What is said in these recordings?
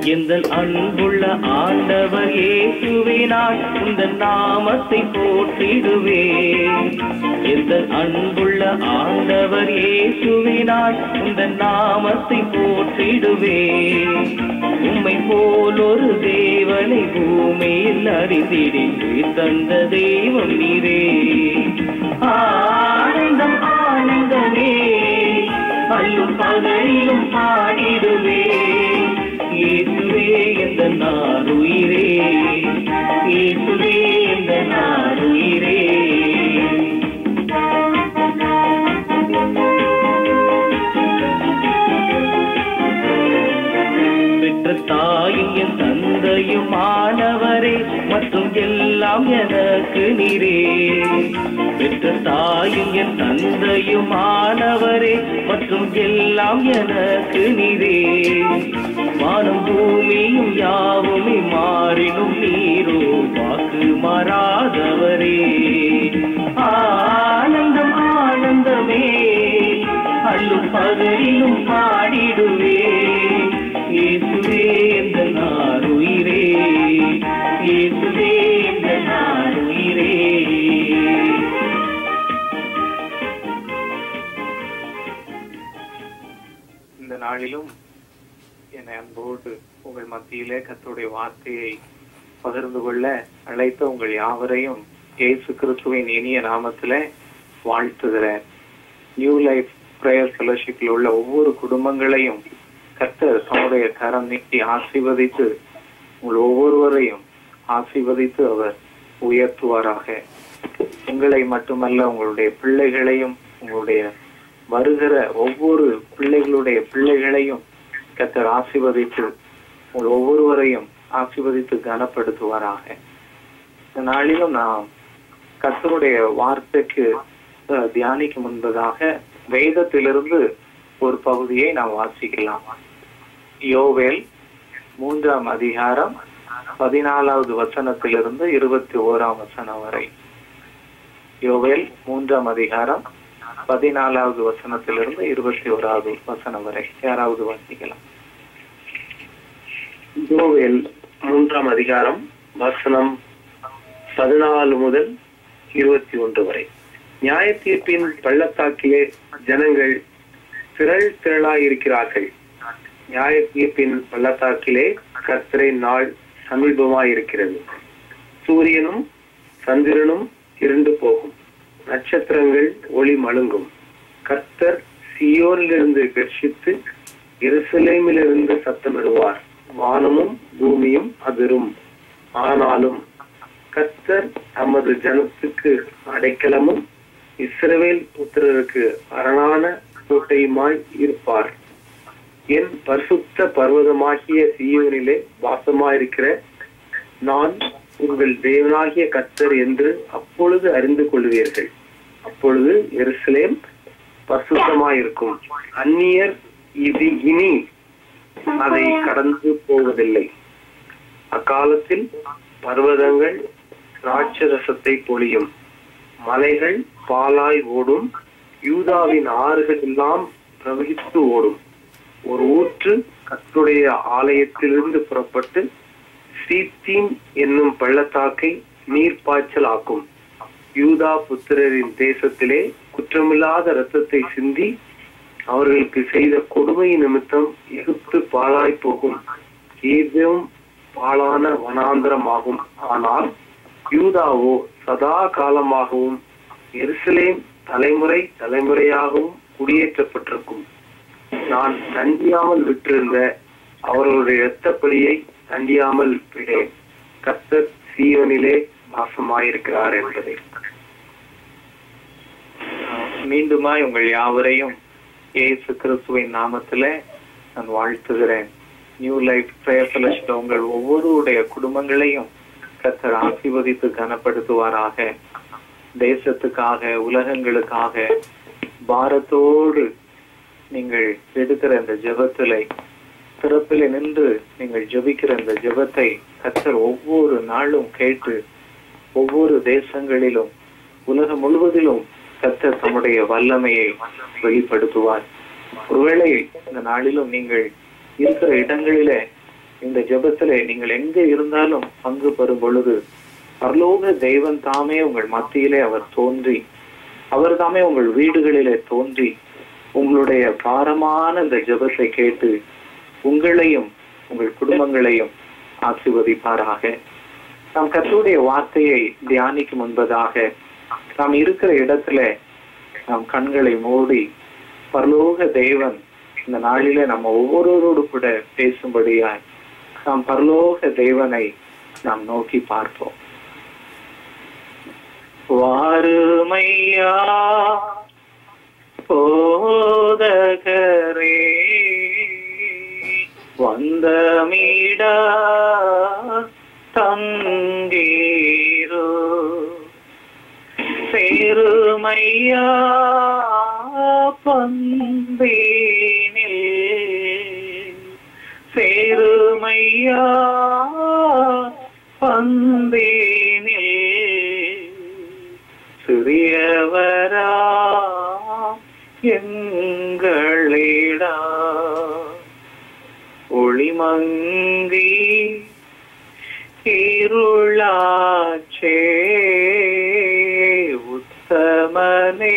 எந்த அன்புள்ள ஆண்டவர் இயேசுவினால் இந்த நாமத்தை போற்றிடுவே எந்த அன்புள்ள ஆண்டவர் இயேசுவினால் இந்த நாமத்தை போற்றிடுவே உம்மை போல் ஒரு தேவனை பூமியில் அறிந்திடின்று தந்த தெய்வம் நீரே ஆனந்தம் ஆனந்தமே அல்லும் பகலிலும் பாடிடுவே இயேசுவே எந்த நாருயிரே இயேசுவே எந்த நாருயிரே பெற்ற தாயும் என் தந்தையும் மாணவரே மற்றும் எல்லாம் எனக்கு நீரே பெற்ற தாயும் என் தந்தையும் மாணவரே மற்றும் எல்லாம் எனக்கு நீரே வானம் பூமியும் யாவுமே மாறினும் நீரோ வாக்கு மாறாதவரே ஆனந்தம் ஆனந்தமே அல்லும் பகலிலும் பாடிடுவே இயேசுவே எந்த நாருயிரே இயேசுவே எந்த நாருயிரே இந்த நாளிலும் என்னை அன்போடு உங்கள் மத்தியிலே கர்த்தருடைய வார்த்தையை பகிர்ந்து கொள்ள அழைத்த உங்கள் யாவரையும் இயேசு கிறிஸ்துவின் இனிய நாமத்திலே வாழ்த்துகிறேன் நியூ லைஃப் பிரேயர் ஃபெலோஷிப்பில் உள்ள ஒவ்வொரு குடும்பங்களையும் கர்த்தர் தம்முடைய கரம் நீட்டி ஆசீர்வதித்து உங்கள் ஒவ்வொருவரையும் ஆசீர்வதித்து அவர் உயர்த்துவாராக உங்களை மட்டுமல்ல உங்களுடைய பிள்ளைகளையும் உங்களுடைய வருகிற ஒவ்வொரு பிள்ளைகளுடைய பிள்ளைகளையும் கர்த்தர் ஆசீர்வதித்து உங்கள் ஒவ்வொருவரையும் ஆசீர்வதித்து கனப்படுத்துவாராக இந்த நாளிலும் நாம் கர்த்தருடைய வார்த்தைக்கு அஹ், தியானிக்கும் முன்பதாக வேதத்திலிருந்து ஒரு பகுதியை நாம் வாசிக்கலாம் யோவேல் மூன்றாம் அதிகாரம் பதினாலாவது வசனத்திலிருந்து இருபத்தி ஓராம் வசனம் வரை யோவேல் மூன்றாம் அதிகாரம் பதினாலாவது வசனத்திலிருந்து இருபத்தி ஓராவது வசனம் வரை யாராவது வாசிக்கலாம் யோவேல் மூன்றாம் அதிகாரம் வசனம் பதினாலு முதல் இருபத்தி ஒன்று வரை நியாய தீர்ப்பின் பள்ளத்தாக்கிலே ஜனங்கள் திரள் திரளாயிருக்கிறார்கள் நியாய தீர்ப்பின் பள்ளத்தாக்கிலே கர்த்தரின் நாள் சமீபமாயிருக்கிறது சூரியனும் சந்திரனும் இருண்டு போகும் நட்சத்திரங்கள் ஒளி மழுங்கும் கர்த்தர் சியோனிலிருந்து கர்ஷித்து எருசலேமிலிருந்து சத்தமிடுவார் வானமும் பூமியும் அதிரும் ஆனாலும் கர்த்தர் தமது ஜனத்துக்கு அடைக்கலமும் இஸ்ரவேல் புத்திரருக்கு அரணான கோட்டையுமாய் இருப்பார் என் பரிசுத்த பர்வதமாகிய சீயோனிலே வாசமாயிருக்கிற நான் உங்கள் தேவனாகிய கர்த்தர் என்று அப்பொழுது அறிந்து கொள்வீர்கள் அப்பொழுது எருசலேம் பரிசுத்தமாயிருக்கும் அந்நியர் இது இனி அதை கடந்து போவதில்லை அக்காலத்தில் பர்வதங்கள் ராட்சரசத்தை பொழியும் மலைகள் பாலாய் ஓடும் யூதாவின் ஆறுகள் எல்லாம் பிரவகித்து ஓடும் ஒரு ஊற்று கர்த்தருடைய ஆலயத்திலிருந்து புறப்பட்டு சீத்தீம் என்னும் பள்ளத்தாக்கை நீர்ப்பாய்ச்சல் ஆக்கும் யூதா புத்திரரின் தேசத்திலே குற்றமில்லாத இரத்தத்தை சிந்தி அவர்களுக்கு செய்த கொடுமை நிமித்தம் எகிப்து பாழாய் போகும் ஏதும் பாழான வனாந்திரமாகும் ஆனால் யூதாவோ சதா காலமாகவும் எருசலேம் தலைமுறை தலைமுறையாகவும் குடியேற்றப்பட்டிருக்கும் நான் தண்டியாமல் விட்டிருந்த அவர்களுடைய இரத்தப்பலியை தண்டியாமல் விடேன் கர்த்தர் சீயோனிலே வாசமாயிருக்கிறார் என்பதை மீண்டுமாய் உங்கள் யாவரையும் இயேசு கிறிஸ்துவின் நாமத்திலே நான் வாழ்த்துகிறேன் நியூ லைஃப் பிரேயர் ஃபெலோஷிப் உங்கள் ஒவ்வொருடைய குடும்பங்களையும் கர்த்தர் ஆசீர்வதித்து கனப்படுத்துவாராக தேசத்துக்காக உலகங்களுக்காக பாரத்தோடு நீங்கள் எடுக்கிற இந்த ஜெபத்திலே சிறப்பில் நின்று நீங்கள் ஜெபிக்கிற இந்த ஜெபத்தை கர்த்தர் ஒவ்வொரு நாளும் கேட்டு ஒவ்வொரு தேசங்களிலும் உலகம் முழுவதிலும் கர்த்தர் தம்முடைய வல்லமையை வெளிப்படுத்துவார் ஒருவேளை இந்த நாளிலும் நீங்கள் இருக்கிற இடங்களிலே இந்த ஜெபத்திலே நீங்கள் எங்க இருந்தாலும் பங்கு பெறும் பொழுது பரலோக தெய்வன் தாமே உங்கள் மத்தியிலே அவர் தோன்றி அவர் தாமே உங்கள் வீடுகளிலே தோன்றி உங்களுடைய பாரமான இந்த ஜெபத்தை கேட்டு உங்களையும் உங்கள் குடும்பங்களையும் ஆசீர்வதிப்பாராக நாம் கர்த்தருடைய வார்த்தையை தியானிக்கும் முன்பதாக நாம் இருக்கிற இடத்துல நாம் கண்களை மூடி பரலோக தேவன் இந்த நாளிலே நம்ம ஒவ்வொருவரோடு கூட பேசும்படியாய் நாம் பரலோக தேவனை நாம் நோக்கி பார்ப்போம் வாருமையா போதகரே வந்தமிடா தங்கீரோ சேருமையா பந்தேனில் சேருமையா பந்தேனில் சிறியவரா எங்களிடா ஒளிமங்கி இருளாச்சே உத்தமனே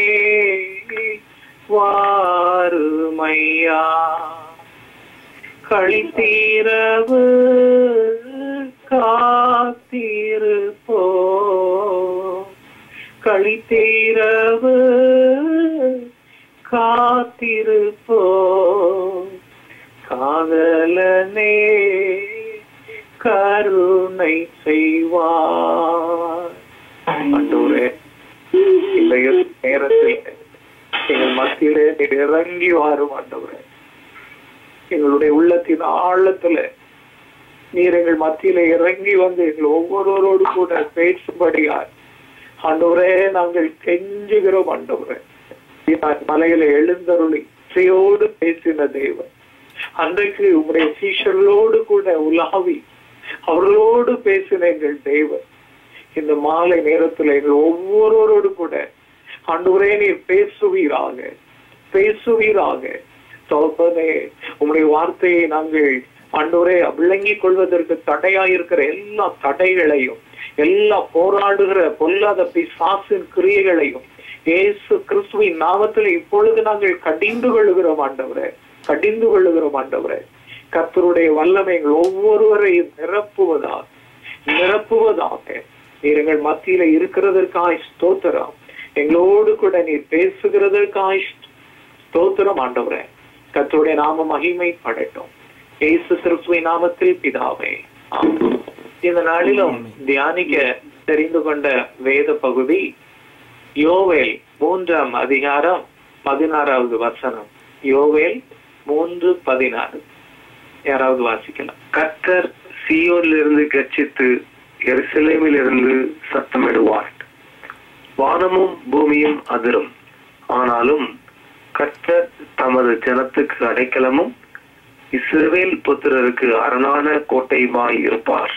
வாருமையா கழித்தீரவு காத்திருப்போ கழித்தீரவு காத்திருப்போ காதலனே கருணை செய்வார் ஆண்டவரே இந்த நேரத்தில் எங்கள் மத்தியிலே நீர் இறங்கி வாரும் ஆண்டவரே எங்களுடைய உள்ளத்தின் ஆழத்துல நீர் எங்கள் மத்தியில இறங்கி வந்து எங்கள் ஒவ்வொருவரோடு கூட பேசும்படியார் ஆண்டவரே நாங்கள் கெஞ்சுகிறோம் ஆண்டவரே நீர் மலையில எழுந்தருளி இசையோடு பேசின தேவன் அன்றைக்கு உங்களுடைய சீஷர்களோடு கூட உலாவி அவர்களோடு பேசின எங்கள் தேவன் இந்த மாலை நேரத்துல எங்கள் ஒவ்வொருவரோடு கூட ஆண்டவரே நீர் பேசுவீராக பேசுவீராக தோப்பனே உங்களுடைய வார்த்தையை நாங்கள் ஆண்டவரே விளங்கிக் கொள்வதற்கு தடையாயிருக்கிற எல்லா தடைகளையும் எல்லா போராடுகிற பொல்லாத பிசாசின் கிரியைகளையும் இயேசு கிறிஸ்துவின் நாமத்தில் இப்பொழுது நாங்கள் கடிந்து கொள்ளுகிறோம் ஆண்டவரே கடிந்து கொள்ளுகிறோம் ஆண்டவரே கர்த்தருடைய வல்லமை எங்கள் ஒவ்வொருவரையும் நிரப்புவதாக நிரப்புவதாக நீர் எங்கள் மத்தியில இருக்கிறதற்காய் ஸ்தோத்திரம் எங்களோடு கூட நீர் பேசுகிறதற்காய் ஸ்தோத்திரம் ஆண்டவரே கர்த்தருடைய நாம மகிமை படட்டும் இயேசு கிறிஸ்துவின் நாமத்தில் பிதாவே ஆமென். இந்த நாளிலும் தியானிக்க தெரிந்து கொண்ட வேத பகுதி யோவேல் மூன்றாம் அதிகாரம் பதினாறாவது வசனம் யோவேல் மூன்று பதினாறு யாராவது வாசிக்கலாம் கர்த்தர் சீயோனிலிருந்து கர்ச்சித்து எருசலேமில் இருந்து சத்தமிடுவார் வானமும் பூமியும் அதிரும் ஆனாலும் கர்த்தர் தமது ஜனத்துக்கு அடைக்கலமும் இஸ்ரவேல் புத்திரருக்கு அரணான கோட்டையுமாய் இருப்பார்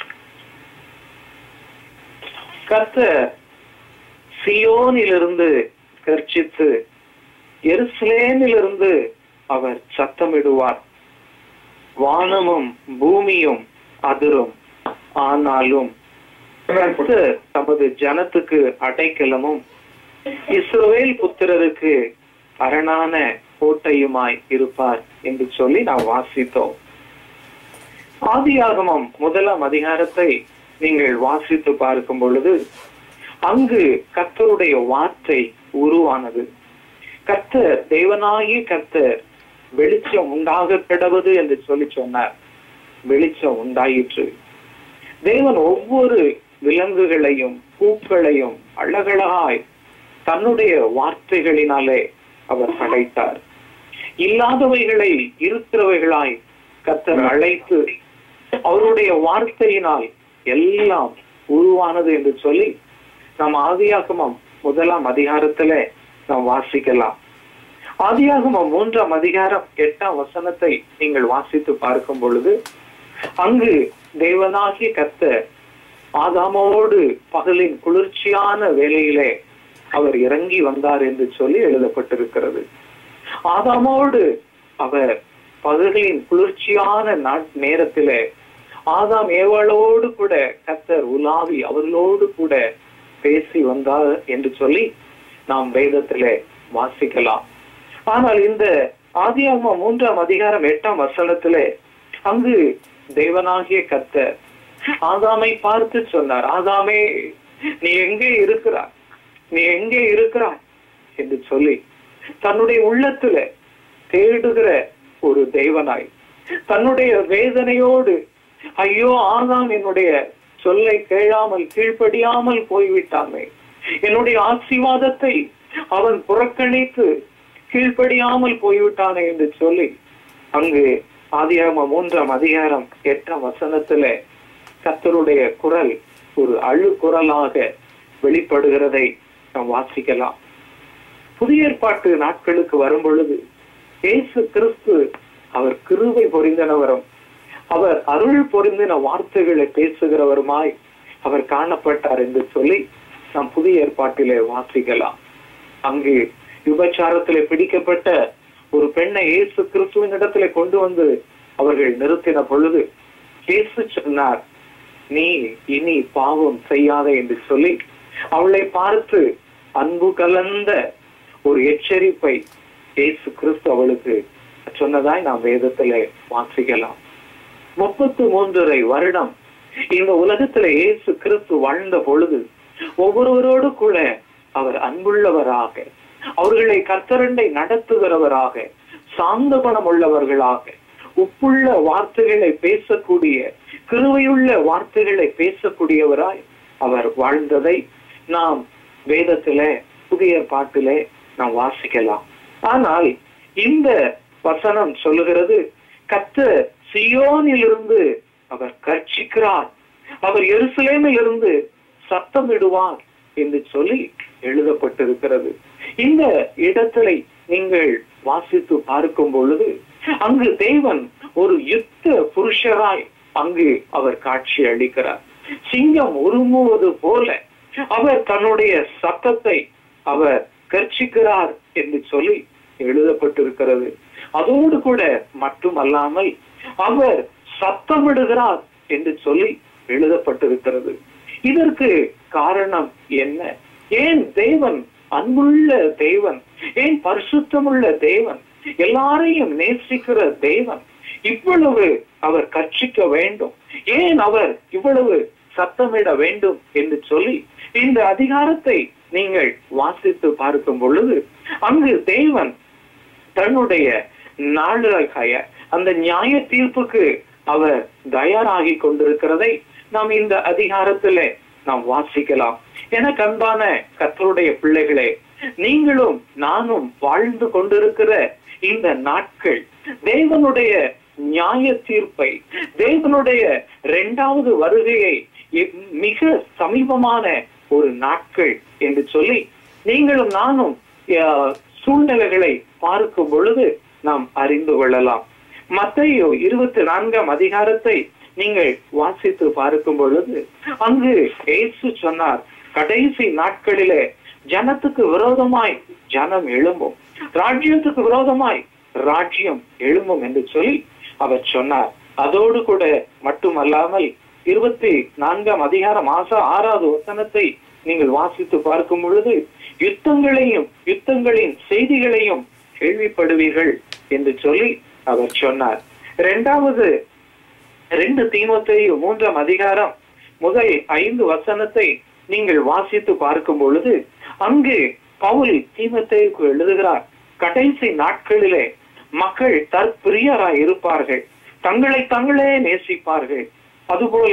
கர்த்தர் சியோனிலிருந்து கர்ச்சித்து எருசலேமிலிருந்து அவர் சத்தமிடுவார் வானமும் பூமியும் அதிரும் ஆனாலும் கர்த்தர் தமது ஜனத்துக்கு அடைக்கலமும் இஸ்ரவேல் புத்திரருக்கு அரணான கோட்டையுமாய் இருப்பார் என்று சொல்லி நாம் வாசித்தோம் ஆதியாகமம் முதலாம் அதிகாரத்தை நீங்கள் வாசித்து பார்க்கும் பொழுது அங்கு கர்த்தருடைய வார்த்தை உருவானது கர்த்தர் தேவனாகிய கர்த்தர் வெளிச்சம் உண்டாக கிடவது என்று சொல்லி சொன்னார் வெளிச்சம் உண்டாயிற்று தேவன் ஒவ்வொரு விலங்குகளையும் பூக்களையும் அழகழகாய் தன்னுடைய வார்த்தைகளினாலே அவர் படைத்தார் இல்லாதவைகளை இருக்கிறவைகளாய் கர்த்தர் அழைத்து அவருடைய வார்த்தையினால் எல்லாம் உருவானது என்று சொல்லி நாம் ஆதியாகமம் முதலாம் அதிகாரத்துல நாம் வாசிக்கலாம் ஆதியாகமம் மூன்றாம் அதிகாரம் எட்டாம் வசனத்தை நீங்கள் வாசித்து பார்க்கும் பொழுது அங்கு தேவனாகிய கர்த்தர் ஆதாமோடு பகலின் குளிர்ச்சியான வேலையிலே அவர் இறங்கி வந்தார் என்று சொல்லி எழுதப்பட்டிருக்கிறது ஆதாமோடு அவர் பகலின் குளிர்ச்சியான நாட் நேரத்திலே ஆதாம் ஏவாளோடு கூட கத்தர் உலாவி அவர்களோடு கூட பேசி வந்தார் என்று சொல்லி நாம் வேதத்திலே வாசிக்கலாம் ஆனால் இந்த ஆதியாகம மூன்றாம் அதிகாரம் எட்டாம் வசனத்திலே அங்கு தேவனாகிய கத்தர் ஆதாமை பார்த்து சொன்னார் ஆதாமே நீ எங்கே இருக்கிறாய் நீ எங்கே இருக்கிறாய் என்று சொல்லி தன்னுடைய உள்ளத்துல தேடுகிற ஒரு தெய்வனாய் தன்னுடைய வேதனையோடு ஐயோ ஆதாம் என்னுடைய சொல்லை கேளாமல் கீழ்ப்படியாமல் போய்விட்டாமே என்னுடைய ஆசீர்வாதத்தை அவன் புறக்கணித்து கீழ்ப்படியாமல் போய்விட்டானே என்று சொல்லி அங்கு ஆதியாகம மூன்றாம் அதிகாரம் எட்டாம் வசனத்துல கத்தருடைய குரல் ஒரு அழு குரலாக வெளிப்படுகிறதை நாம் வாசிக்கலாம் புதிய ஏற்பாட்டு நாட்களுக்கு வரும் பொழுது இயேசு கிறிஸ்து அவர் கிருவை பொரிந்தனவரும் அவர் அருள் பொருந்தின வார்த்தைகளை பேசுகிறவருமாய் அவர் காணப்பட்டார் என்று சொல்லி நாம் புதிய ஏற்பாட்டிலே வாசிக்கலாம் அங்கு விபச்சாரத்திலே பிடிக்கப்பட்ட ஒரு பெண்ணை இயேசு கிறிஸ்துவின் இடத்திலே கொண்டு வந்து அவர்கள் நிறுத்தின பொழுது இயேசு சொன்னார் நீ இனி பாவம் செய்யாதே என்று சொல்லி அவளை பார்த்து அன்பு கலந்த ஒரு எச்சரிப்பை இயேசு கிறிஸ்து அவளுக்கு சொன்னதாய் நாம் வேதத்திலே வாசிக்கலாம் முப்பத்து மூன்றரை வருடம் இந்த உலகத்திலே இயேசு கிறிஸ்து வாழ்ந்த பொழுது ஒவ்வொருவரோடு கூட அவர் அன்புள்ளவராக அவர்களை கர்த்தரண்டை நடத்துகிறவராக சாந்த குணம் உள்ளவர்களாக உப்புள்ள வார்த்தைகளை பேசக்கூடிய கிருவையுள்ள வார்த்தைகளை பேசக்கூடியவராய் அவர் வாழ்ந்ததை நாம் வேதத்திலே புதிய பாட்டிலே நாம் வாசிக்கலாம் ஆனால் இந்த வசனம் சொல்லுகிறது கத்த சியோனிலிருந்து அவர் கர்ச்சிக்கிறார் அவர் எருசலேமில் இருந்து சத்தமிடுவார் என்று சொல்லி எழுதப்பட்டிருக்கிறது இந்த இடத்திலே நீங்கள் வாசித்து பார்க்கும் பொழுது அங்கு தேவன் ஒரு யுத்த புருஷராய் அங்கு அவர் காட்சி அளிக்கிறார் சிங்கம் உருமுவது போல அவர் தன்னுடைய சத்தத்தை அவர் கர்ச்சிக்கிறார் என்று சொல்லி எழுதப்பட்டிருக்கிறது அதோடு கூட மட்டுமல்லாமல் அவர் சத்தமிடுகிறார் என்று சொல்லி எழுதப்பட்டிருக்கிறது இதற்கு காரணம் என்ன ஏன் தேவன் அன்புள்ள தேவன் ஏன் பரிசுத்தமுள்ள தேவன் எல்லாரையும் நேசிக்கிற தேவன் இவ்வளவு அவர் கற்சிக்க வேண்டும் ஏன் அவர் இவ்வளவு சத்தமிட வேண்டும் என்று சொல்லி இந்த அதிகாரத்தை நீங்கள் வாசித்து பார்க்கும் பொழுது அங்கு தேவன் தன்னுடைய நாளுக்காய அந்த நியாய தீர்ப்புக்கு அவர் தயாராகி கொண்டிருக்கிறதை நாம் இந்த அதிகாரத்திலே நாம் வாசிக்கலாம் என கண்பான கத்தருடைய பிள்ளைகளே நீங்களும் நானும் வாழ்ந்து கொண்டிருக்கிற இந்த நாட்கள் தேவனுடைய நியாய தீர்ப்பை தேவனுடைய இரண்டாவது வருகையை மிக சமீபமான ஒரு நாட்கள் என்று சொல்லி நீங்களும் நானும் சூழ்நிலைகளை பார்க்கும் பொழுது நாம் அறிந்து கொள்ளலாம் மத்தையோ இருபத்தி நான்காம் அதிகாரத்தை நீங்கள் வாசித்து பார்க்கும் பொழுது அங்கு ஏசு சொன்னார் கடைசி நாட்களிலே ஜனத்துக்கு விரோதமாய் ஜனம் எழும்பும் ராஜ்யத்துக்கு விரோதமாய் ராஜ்யம் எழும்பும் என்று சொல்லி அவர் சொன்னார் அதோடு கூட மட்டுமல்லாமல் இருபத்தி நான்காம் அதிகாரம் மாச ஆறாவது வசனத்தை நீங்கள் வாசித்து பார்க்கும் பொழுது யுத்தங்களையும் யுத்தங்களின் செய்திகளையும் கேள்விப்படுவீர்கள் என்று சொல்லி அவர் சொன்னார் இரண்டாவது ரெண்டு தீமத்தையும் மூன்றாம் அதிகாரம் முதல் ஐந்து வசனத்தை நீங்கள் வாசித்து பார்க்கும் பொழுது அங்கு பவுல் தீமத்தைக்கு எழுதுகிறார் கடைசி நாட்களிலே மக்கள் தற்பிரியராய் இருப்பார்கள் தங்களை தங்களே நேசிப்பார்கள் அதுபோல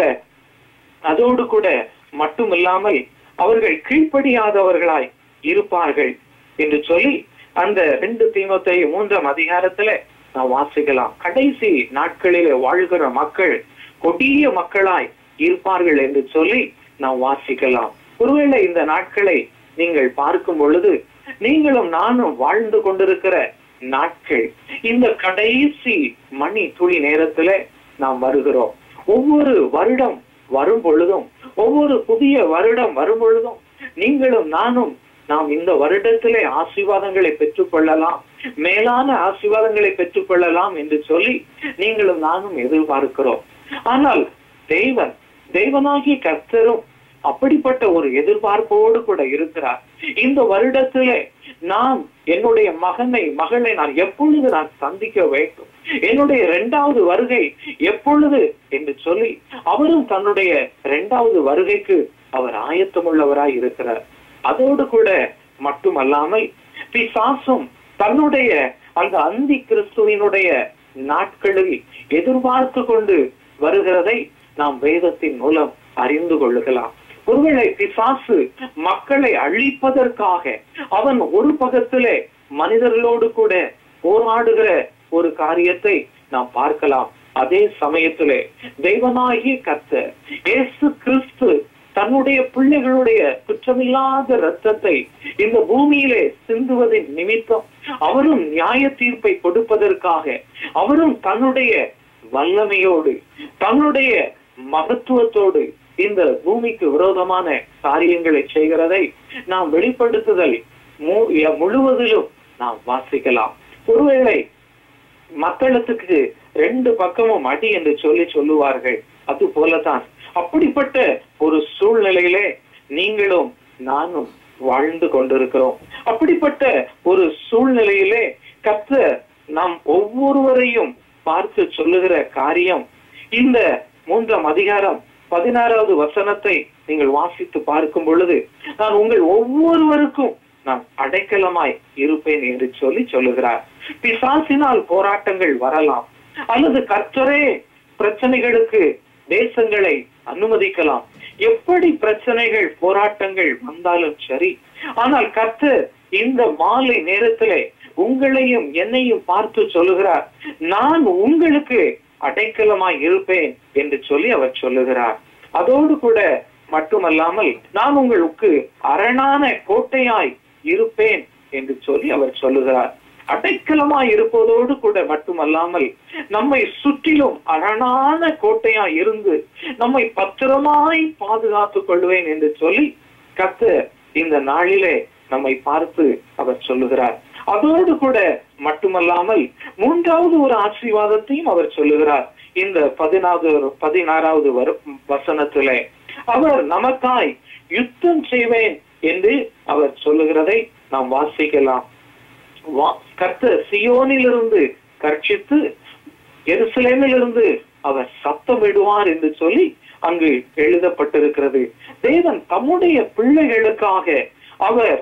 அதோடு கூட மட்டுமில்லாமல் அவர்கள் கீழ்ப்படியாதவர்களாய் இருப்பார்கள் என்று சொல்லி அந்த ரெண்டு தீமத்தை மூன்றாம் அதிகாரத்துல நாம் வாசிக்கலாம் கடைசி நாட்களிலே வாழ்கிற மக்கள் கொடிய மக்களாய் இருப்பார்கள் என்று சொல்லி நாம் வாசிக்கலாம் ஒருவேளை இந்த நாட்களை நீங்கள் பார்க்கும் பொழுது நீங்களும் நானும் வாழ்ந்து கொண்டிருக்கிற நாட்கள் இந்த கடைசி மணி துளி நேரத்துல நாம் வருகிறோம் ஒவ்வொரு வருடம் வரும் பொழுதும் ஒவ்வொரு புதிய வருடம் வரும் பொழுதும் நீங்களும் நானும் நாம் இந்த வருடத்திலே ஆசீர்வாதங்களை பெற்றுக் கொள்ளலாம் மேலான ஆசீர்வாதங்களை பெற்றுக் கொள்ளலாம் என்று சொல்லி நீங்களும் நானும் எதிர்பார்க்கிறோம் ஆனால் தேவன் தேவனாகிய கர்த்தரும் அப்படிப்பட்ட ஒரு எதிர்பார்ப்போடு கூட இருக்கிறார் இந்த வருடத்திலே நான் என்னுடைய மகனை மகளை நான் எப்பொழுது நான் சந்திக்க வேண்டும் என்னுடைய இரண்டாவது வருகை எப்பொழுது என்று சொல்லி அவரும் தன்னுடைய இரண்டாவது வருகைக்கு அவர் ஆயத்தமுள்ளவராய் இருக்கிறார் அதோடு கூட மட்டுமல்லாமல் பிசாசும் தன்னுடைய அந்த அந்தி கிறிஸ்துவினுடைய நாட்களில் எதிர்பார்த்து கொண்டு வருகிறதை நாம் வேதத்தின் மூலம் அறிந்து கொள்ளுகலாம் ஒருவேளை பிசாசு மக்களை அழிப்பதற்காக அவன் ஒரு பக்கத்திலே மனிதர்களோடு கூட போராடுகிற ஒரு காரியத்தை நாம் பார்க்கலாம் அதே சமயத்திலே தெய்வனாகிய கர்த்தர் இயேசு கிறிஸ்து தன்னுடைய பிள்ளைகளுடைய குற்றமில்லாத இரத்தத்தை இந்த பூமியிலே சிந்துவதின் நிமித்தம் அவரும் நியாய தீர்ப்பை கொடுப்பதற்காக அவரும் தன்னுடைய வல்லமையோடு தன்னுடைய மகத்துவத்தோடு இந்த பூமிக்கு விரோதமான காரியங்களை செய்கிறதை நாம் வெளிப்படுத்துதல் மு- எ- முழுவதிலும் நாம் வாசிக்கலாம் ஒருவேளை மக்களுக்கு ரெண்டு பக்கமும் அடி என்று சொல்லி சொல்லுவார்கள் அது போலதான் அப்படிப்பட்ட ஒரு சூழ்நிலையிலே நீங்களும் நானும் வாழ்ந்து கொண்டிருக்கிறோம் அப்படிப்பட்ட ஒரு சூழ்நிலையிலே கர்த்தர் நாம் ஒவ்வொருவரையும் பார்த்து சொல்லுகிற காரியம் இந்த மூன்றாம் அதிகாரம் பதினாறாவது வசனத்தை நீங்கள் வாசித்து பார்க்கும் பொழுது நான் உங்கள் ஒவ்வொருவருக்கும் நான் அடைக்கலமாய் இருப்பேன் என்று சொல்லி சொல்லுகிறார் பிசாசினால் போராட்டங்கள் வரலாம் அல்லது கர்த்தரே பிரச்சனைகளுக்கு தேசங்களை அனுமதிக்கலாம் எப்படி பிரச்சனைகள் போராட்டங்கள் வந்தாலும் சரி ஆனால் கர்த்தர் இந்த மாலை நேரத்திலே உங்களையும் என்னையும் பார்த்து சொல்லுகிறார் நான் உங்களுக்கு அடைக்கலமாய் இருப்பேன் என்று சொல்லி அவர் சொல்லுகிறார் அதோடு கூட மட்டுமல்லாமல் நான் உங்களுக்கு அரணான கோட்டையாய் இருப்பேன் என்று சொல்லி அவர் சொல்லுகிறார் அடைக்கலமாய் இருப்பதோடு கூட மட்டுமல்லாமல் நம்மை சுற்றிலும் அரணான கோட்டையாய் இருந்து நம்மை பத்திரமாய் பாதுகாத்துக் கொள்வேன் என்று சொல்லி கர்த்தர் இந்த நாளிலே நம்மை பார்த்து அவர் சொல்லுகிறார் அதோடு கூட மட்டுமல்லாமல் மூன்றாவது ஒரு ஆசீர்வாதத்தையும் அவர் சொல்லுகிறார் இந்த பதினாவது பதினாறாவது வரு- வசனத்திலே அவர் நமக்காய் யுத்தம் செய்வேன் என்று அவர் சொல்லுகிறதை நாம் வாசிக்கலாம் வா- கர்த்தர் சியோனிலிருந்து கர்ச்சித்து எருசலேமிலிருந்து அவர் சத்தமிடுவார் என்று சொல்லி அங்கு எழுதப்பட்டிருக்கிறது தேவன் தம்முடைய பிள்ளைகளுக்காக அவர்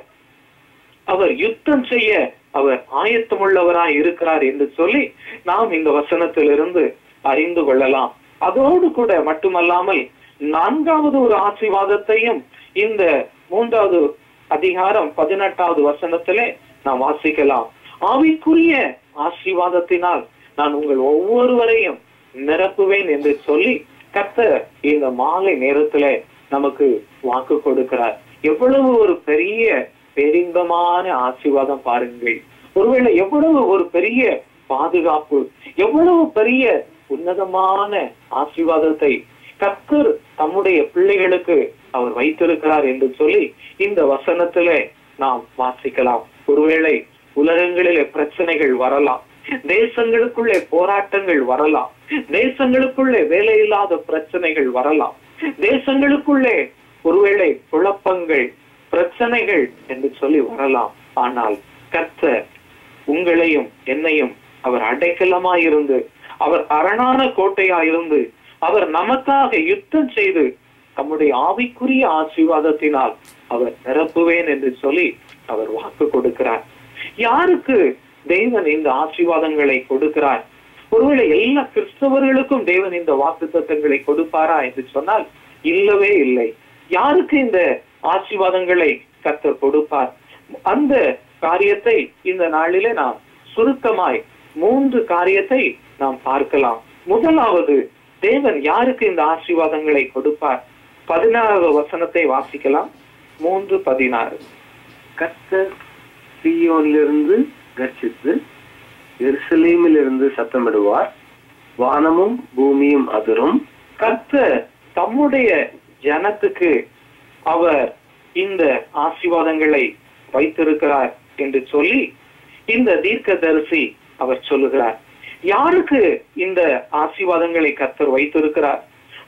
அவர் யுத்தம் செய்ய அவர் ஆயத்தமுள்ளவராய் இருக்கிறார் என்று சொல்லி நாம் இந்த வசனத்திலிருந்து அறிந்து கொள்ளலாம் அதோடு கூட மட்டுமல்லாமல் நான்காவது ஒரு ஆசீர்வாதத்தையும் இந்த மூன்றாவது அதிகாரம் பதினெட்டாவது வசனத்திலே நாம் வாசிக்கலாம் ஆவிக்குரிய ஆசீர்வாதத்தினால் நான் உங்கள் ஒவ்வொருவரையும் நிரப்புவேன் என்று சொல்லி கர்த்தர் இந்த மாலை நேரத்திலே நமக்கு வாக்கு கொடுக்கிறார் எவ்வளவு ஒரு பெரிய பெரிந்தமான ஆசீர்வாதம் பாருங்கள் ஒருவேளை எவ்வளவு ஒரு பெரிய பாதுகாப்பு எவ்வளவு பெரிய உன்னதமான ஆசீர்வாதத்தை கர்த்தர் தம்முடைய பிள்ளைகளுக்கு அவர் வைத்திருக்கிறார் என்று சொல்லி இந்த வசனத்திலே நாம் வாசிக்கலாம் ஒருவேளை உலகங்களிலே பிரச்சனைகள் வரலாம் தேசங்களுக்குள்ளே போராட்டங்கள் வரலாம் தேசங்களுக்குள்ளே வேலையில்லாத பிரச்சனைகள் வரலாம் தேசங்களுக்குள்ளே ஒருவேளை குழப்பங்கள் பிரச்சனைகள் என்று சொல்லி வரலாம் ஆனால் கர்த்தர் உங்களையும் என்னையும் அவர் அடைக்கலமாயிருந்து அவர் அரணான கோட்டையாயிருந்து அவர் நமக்காக யுத்தம் செய்து தம்முடைய ஆவிக்குரிய ஆசீர்வாதத்தினால் அவர் நிரப்புவேன் என்று சொல்லி அவர் வாக்கு கொடுக்கிறார் யாருக்கு தேவன் இந்த ஆசீர்வாதங்களை கொடுக்கிறார் ஒருவேளை எல்லா கிறிஸ்தவர்களுக்கும் தேவன் இந்த வாக்கு தத்தங்களை கொடுப்பாரா என்று சொன்னால் இல்லவே இல்லை யாருக்கு இந்த ஆசீர்வாதங்களை கர்த்தர் கொடுப்பார் அந்த காரியத்தை இந்த நாளிலே நாம் சுருக்கமாய் மூன்று காரியத்தை நாம் பார்க்கலாம் முதலாவது தேவன் யாருக்கு இந்த ஆசீர்வாதங்களை கொடுப்பார் பதினாறாவது வசனத்தை வாசிக்கலாம் மூன்று பதினாறு கர்த்தர் சீயோனிலிருந்து கர்ச்சித்து எருசலேமிலிருந்து சத்தமிடுவார் வானமும் பூமியும் அதிரும் கர்த்தர் தம்முடைய ஜனத்துக்கு அவர் இந்த ஆசீர்வாதங்களை வைத்திருக்கிறார் என்று சொல்லி இந்த தீர்க்கதரிசி அவர் சொல்லுகிறார் யாருக்கு இந்த ஆசீர்வாதங்களை கர்த்தர் வைத்திருக்கிறார்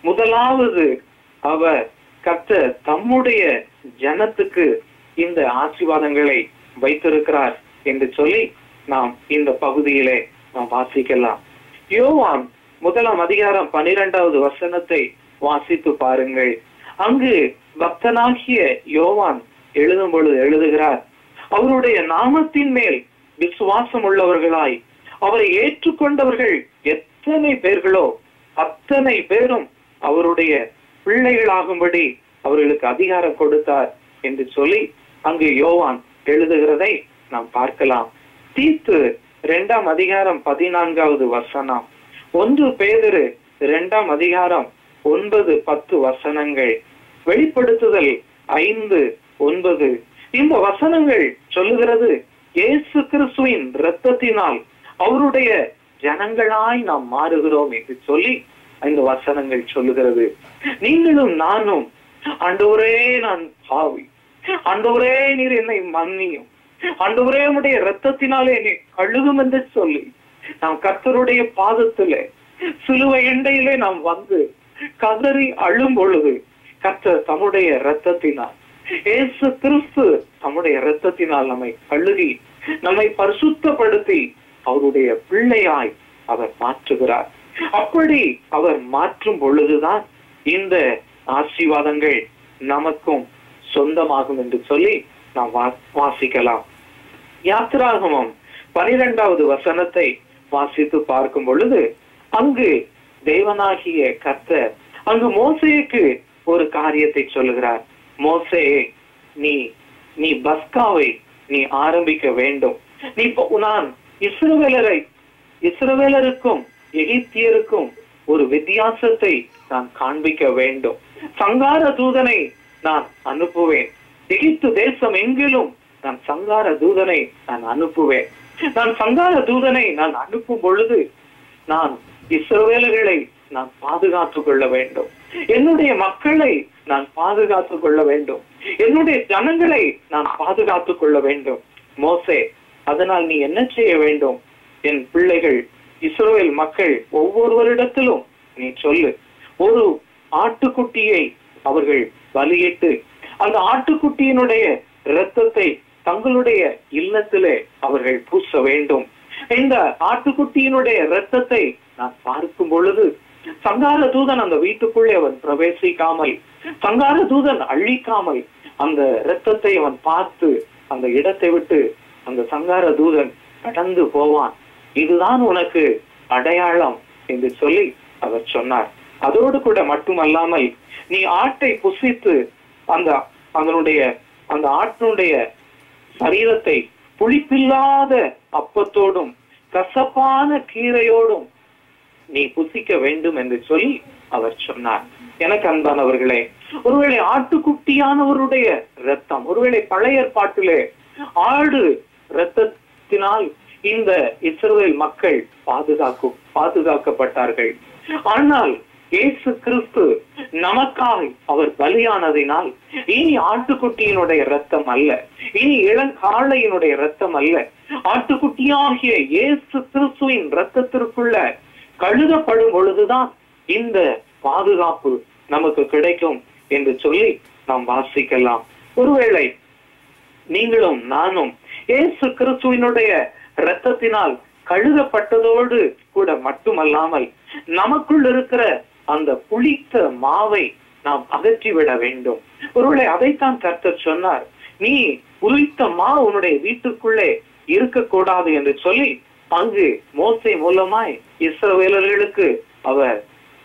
முதலாவது அவர் கர்த்தர் தம்முடைய ஜனத்துக்கு இந்த ஆசீர்வாதங்களை வைத்திருக்கிறார் என்று சொல்லி நாம் இந்த பகுதியிலே நாம் வாசிக்கலாம் யோவான் முதலாம் அதிகாரம் பனிரெண்டாவது வசனத்தை வாசித்து பாருங்கள் அங்கு பக்தனாகிய யோவான் எழுதும் பொழுது எழுதுகிறார் அவருடைய நாமத்தின் மேல் விசுவாசம் உள்ளவர்களாய் அவரை ஏற்றுக்கொண்டவர்கள் எத்தனை பேர்களோ அத்தனை பேரும் அவருடைய பிள்ளைகளாகும்படி அவர்களுக்கு அதிகாரம் கொடுத்தார் என்று சொல்லி அங்கு யோவான் எழுதுகிறதை நாம் பார்க்கலாம் தீத்து இரண்டாம் அதிகாரம் பதினான்காவது வசனம் ஒன்று பேதரு இரண்டாம் அதிகாரம் ஒன்பது பத்து வசனங்கள் வெளிப்படுத்துதல் ஐந்து ஒன்பது இந்த வசனங்கள் சொல்லுகிறது இயேசு கிறிஸ்துவின் இரத்தத்தினால் அவருடைய ஜனங்களாய் நாம் மாறுகிறோம் என்று சொல்லி இந்த வசனங்கள் சொல்லுகிறது நீங்களும் நானும் ஆண்டவரே நான் பாவி ஆண்டவரே நீர் என்னை மன்னியும் ஆண்டவரே உடைய இரத்தத்தினாலே என்னை கழுகும் என்று சொல்லி நாம் கர்த்தருடைய பாதத்திலே சிலுவை எண்டையிலே நாம் வந்து கதறி அழும் பொழுது கர்த்தர் தம்முடைய இரத்தத்தினால் ஏசு கிறிஸ்து தம்முடைய இரத்தத்தினால் நம்மை கழுகி நம்மை பரிசுத்தப்படுத்தி அவருடைய பிள்ளையாய் அவர் மாற்றுகிறார் அப்படி அவர் மாற்றும் பொழுதுதான் இந்த ஆசீர்வாதங்கள் நமக்கும் சொந்தமாகும் என்று சொல்லி நாம் வா- வாசிக்கலாம் யாத்திராகமம் பனிரெண்டாவது வசனத்தை வாசித்து பார்க்கும் பொழுது அங்கு தேவனாகிய கர்த்தர் அங்கு மோசேக்கு ஒரு காரியத்தை சொல்லுகிறார் மோசே நீ நீ பஸ்காவை நீ ஆரம்பிக்க வேண்டும் நீ இப்போ நான் இஸ்ரவேலரை இஸ்ரவேலருக்கும் எகிப்தியருக்கும் ஒரு வித்தியாசத்தை நான் காண்பிக்க வேண்டும் சங்கார தூதனை நான் அனுப்புவேன் எகிப்து தேசம் எங்கிலும் நான் சங்கார தூதனை நான் அனுப்புவேன் நான் சங்கார தூதனை நான் அனுப்பும் பொழுது நான் இஸ்ரவேலர்களை நான் பாதுகாத்துக் கொள்ள வேண்டும் என்னுடைய மக்களை நான் பாதுகாத்துக் கொள்ள வேண்டும் என்னுடைய ஜனங்களை நான் பாதுகாத்துக் கொள்ள வேண்டும் மோசே அதனால் நீ என்ன செய்ய வேண்டும் என் பிள்ளைகள் இஸ்ரவேல் மக்கள் ஒவ்வொருவரிடத்திலும் நீ சொல்லு ஒரு ஆட்டுக்குட்டியை அவர்கள் பலியிட்டு அந்த ஆட்டுக்குட்டியினுடைய இரத்தத்தை தங்களுடைய இல்லத்திலே அவர்கள் பூச வேண்டும் இந்த ஆட்டுக்குட்டியினுடைய இரத்தத்தை நான் பார்க்கும் பொழுது சங்கார தூதன் அந்த வீட்டுக்குள்ளே அவன் பிரவேசிக்காமல் சங்கார தூதன் அழிக்காமல் அந்த இரத்தத்தை அவன் பார்த்து அந்த இடத்தை விட்டு அந்த சங்கார தூதன் கடந்து போவான் இதுதான் உனக்கு அடையாளம் என்று சொல்லி அவர் சொன்னார் அதோடு கூட மட்டுமல்லாமல் நீ ஆட்டை புசித்து அந்த அதனுடைய அந்த ஆட்டினுடைய சரீரத்தை புளிப்பில்லாத அப்பத்தோடும் கசப்பான கீரையோடும் நீ புசிக்க வேண்டும் என்று சொல்லி அவர் சொன்னார் எனக்கு அன்பானவர்களே ஒருவேளை ஆட்டுக்குட்டியானவருடைய ரத்தம் ஒருவேளை பழைய ஏற்பாட்டிலே ஆடு ரத்தத்தினால் இந்த இஸ்ரவேல் மக்கள் பாதுகாக்கும் பாதுகாக்கப்பட்டார்கள் ஆனால் இயேசு கிறிஸ்து நமக்காக அவர் பலியானதினால் இனி ஆட்டுக்குட்டியினுடைய ரத்தம் அல்ல இனி இளங்காளையினுடைய ரத்தம் அல்ல ஆட்டுக்குட்டியாகிய இயேசு கிறிஸ்துவின் ரத்தத்திற்குள்ள கழுதப்படும் பொழுதுதான் இந்த பாதுகாப்பு நமக்கு கிடைக்கும் என்று சொல்லி நாம் வாசிக்கலாம் ஒருவேளை நீங்களும் நானும் இயேசு கிறிஸ்துவினுடைய இரத்தத்தினால் கழுதப்பட்டதோடு கூட மட்டுமல்லாமல் நமக்குள் இருக்கிற அந்த புளித்த மாவை நாம் அகற்றிவிட வேண்டும் ஒருவேளை அதைத்தான் கர்த்தர் சொன்னார் நீ புளித்த மா உன்னுடைய வீட்டுக்குள்ளே இருக்கக்கூடாது என்று சொல்லி அங்கு மோசை மூலமாய் இஸ்ரவேலர்களுக்கு அவர்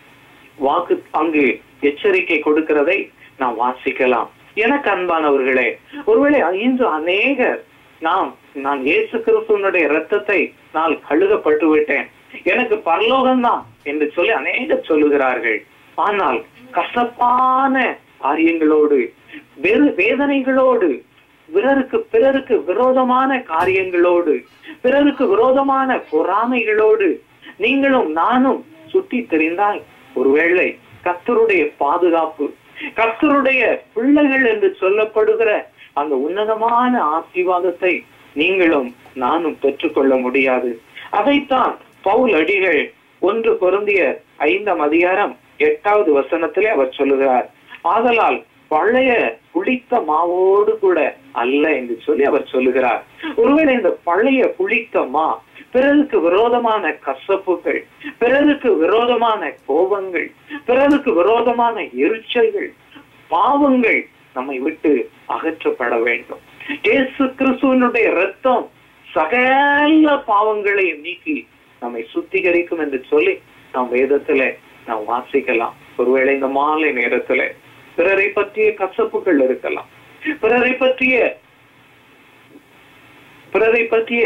வாக்கு அங்கு எச்சரிக்கை கொடுக்கிறதை நாம் வாசிக்கலாம் எனக்கு அன்பானவர்களே ஒருவேளை இன்று அநேகர் நாம் நான் இயேசு கிறிஸ்துவனுடைய இரத்தத்தை நான் கழுகப்பட்டு விட்டேன் எனக்கு பரலோகம்தான் என்று சொல்லி அநேகர் சொல்லுகிறார்கள் ஆனால் கசப்பான காரியங்களோடு வெறு வேதனைகளோடு பிறருக்கு பிறருக்கு விரோதமான காரியங்களோடு பிறருக்கு விரோதமான பொறாமைகளோடு நீங்களும் நானும் சுற்றி தெரிந்தால் ஒருவேளை கர்த்தருடைய பாதுகாப்பு கர்த்தருடைய பிள்ளைகள் என்று சொல்லப்படுகிற அந்த உன்னதமான ஆசீர்வாதத்தை நீங்களும் நானும் பெற்றுக்கொள்ள முடியாது அதைத்தான் பவுல் அடிகள் ஒன்று பொருந்திய ஐந்தாம் அதிகாரம் எட்டாவது வசனத்திலே அவர் சொல்லுகிறார் ஆதலால் பழைய புளித்த மாவோடு கூட அல்ல என்று சொல்லி அவர் சொல்லுகிறார் ஒருவேளை இந்த பழைய புளித்த மா பிறருக்கு விரோதமான கசப்புகள் பிறருக்கு விரோதமான கோபங்கள் பிறருக்கு விரோதமான எரிச்சல்கள் பாவங்கள் நம்மை விட்டு அகற்றப்பட வேண்டும் இயேசு கிறிஸ்துவனுடைய ரத்தம் சகல பாவங்களையும் நீக்கி நம்மை சுத்திகரிக்கும் என்று சொல்லி நாம் வேதத்துல நாம் வாசிக்கலாம் ஒருவேளை இந்த மாலை நேரத்துல பிறரை பற்றிய கசப்புகள் இருக்கலாம் பிறரை பற்றிய பிறரை பற்றிய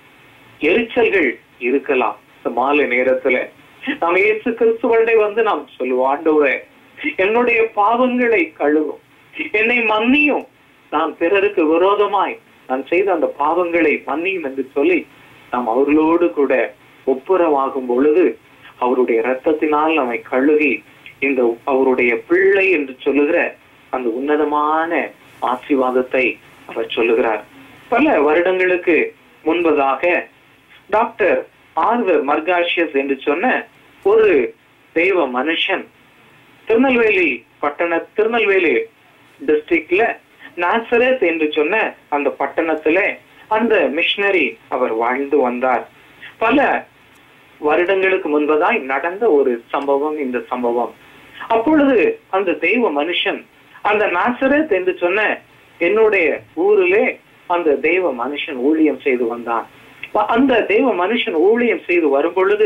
எரிச்சல்கள் இருக்கலாம் இந்த மாலை நேரத்துல நாம் இயேசு கிறிஸ்துவண்டை வந்து நாம் சொல்லுவோம் ஆண்டவரே என்னுடைய பாவங்களை கழுவும் என்னை மன்னியும் நான் பிறருக்கு விரோதமாய் நான் செய்த அந்த பாவங்களை மன்னியும் என்று சொல்லி நாம் அவர்களோடு கூட ஒப்புரவாகும் பொழுது அவருடைய இரத்தத்தினால் நம்மை கழுகி இந்த அவருடைய பிள்ளை என்று சொல்லுகிற அந்த உன்னதமான ஆசீர்வாதத்தை அவர் சொல்லுகிறார் பல வருடங்களுக்கு முன்பதாக டாக்டர் ஆர்வர் மர்காஷியஸ் என்று சொன்ன ஒரு தெய்வ மனுஷன் திருநெல்வேலி பட்டண திருநெல்வேலி டிஸ்ட்ரிக்ட்ல நாசரத் என்று சொன்ன அந்த பட்டணத்துல அந்த மிஷனரி அவர் வாழ்ந்து வந்தார் பல வருடங்களுக்கு முன்பதாய் நடந்த ஒரு சம்பவம் இந்த சம்பவம் அப்பொழுது அந்த தெய்வ மனுஷன் அந்த நாசரத் என்று சொன்ன என்னுடைய ஊரிலே அந்த தெய்வ மனுஷன் ஊழியம் செய்து வந்தான் அந்த தெய்வ மனுஷன் ஊழியம் செய்து வரும் பொழுது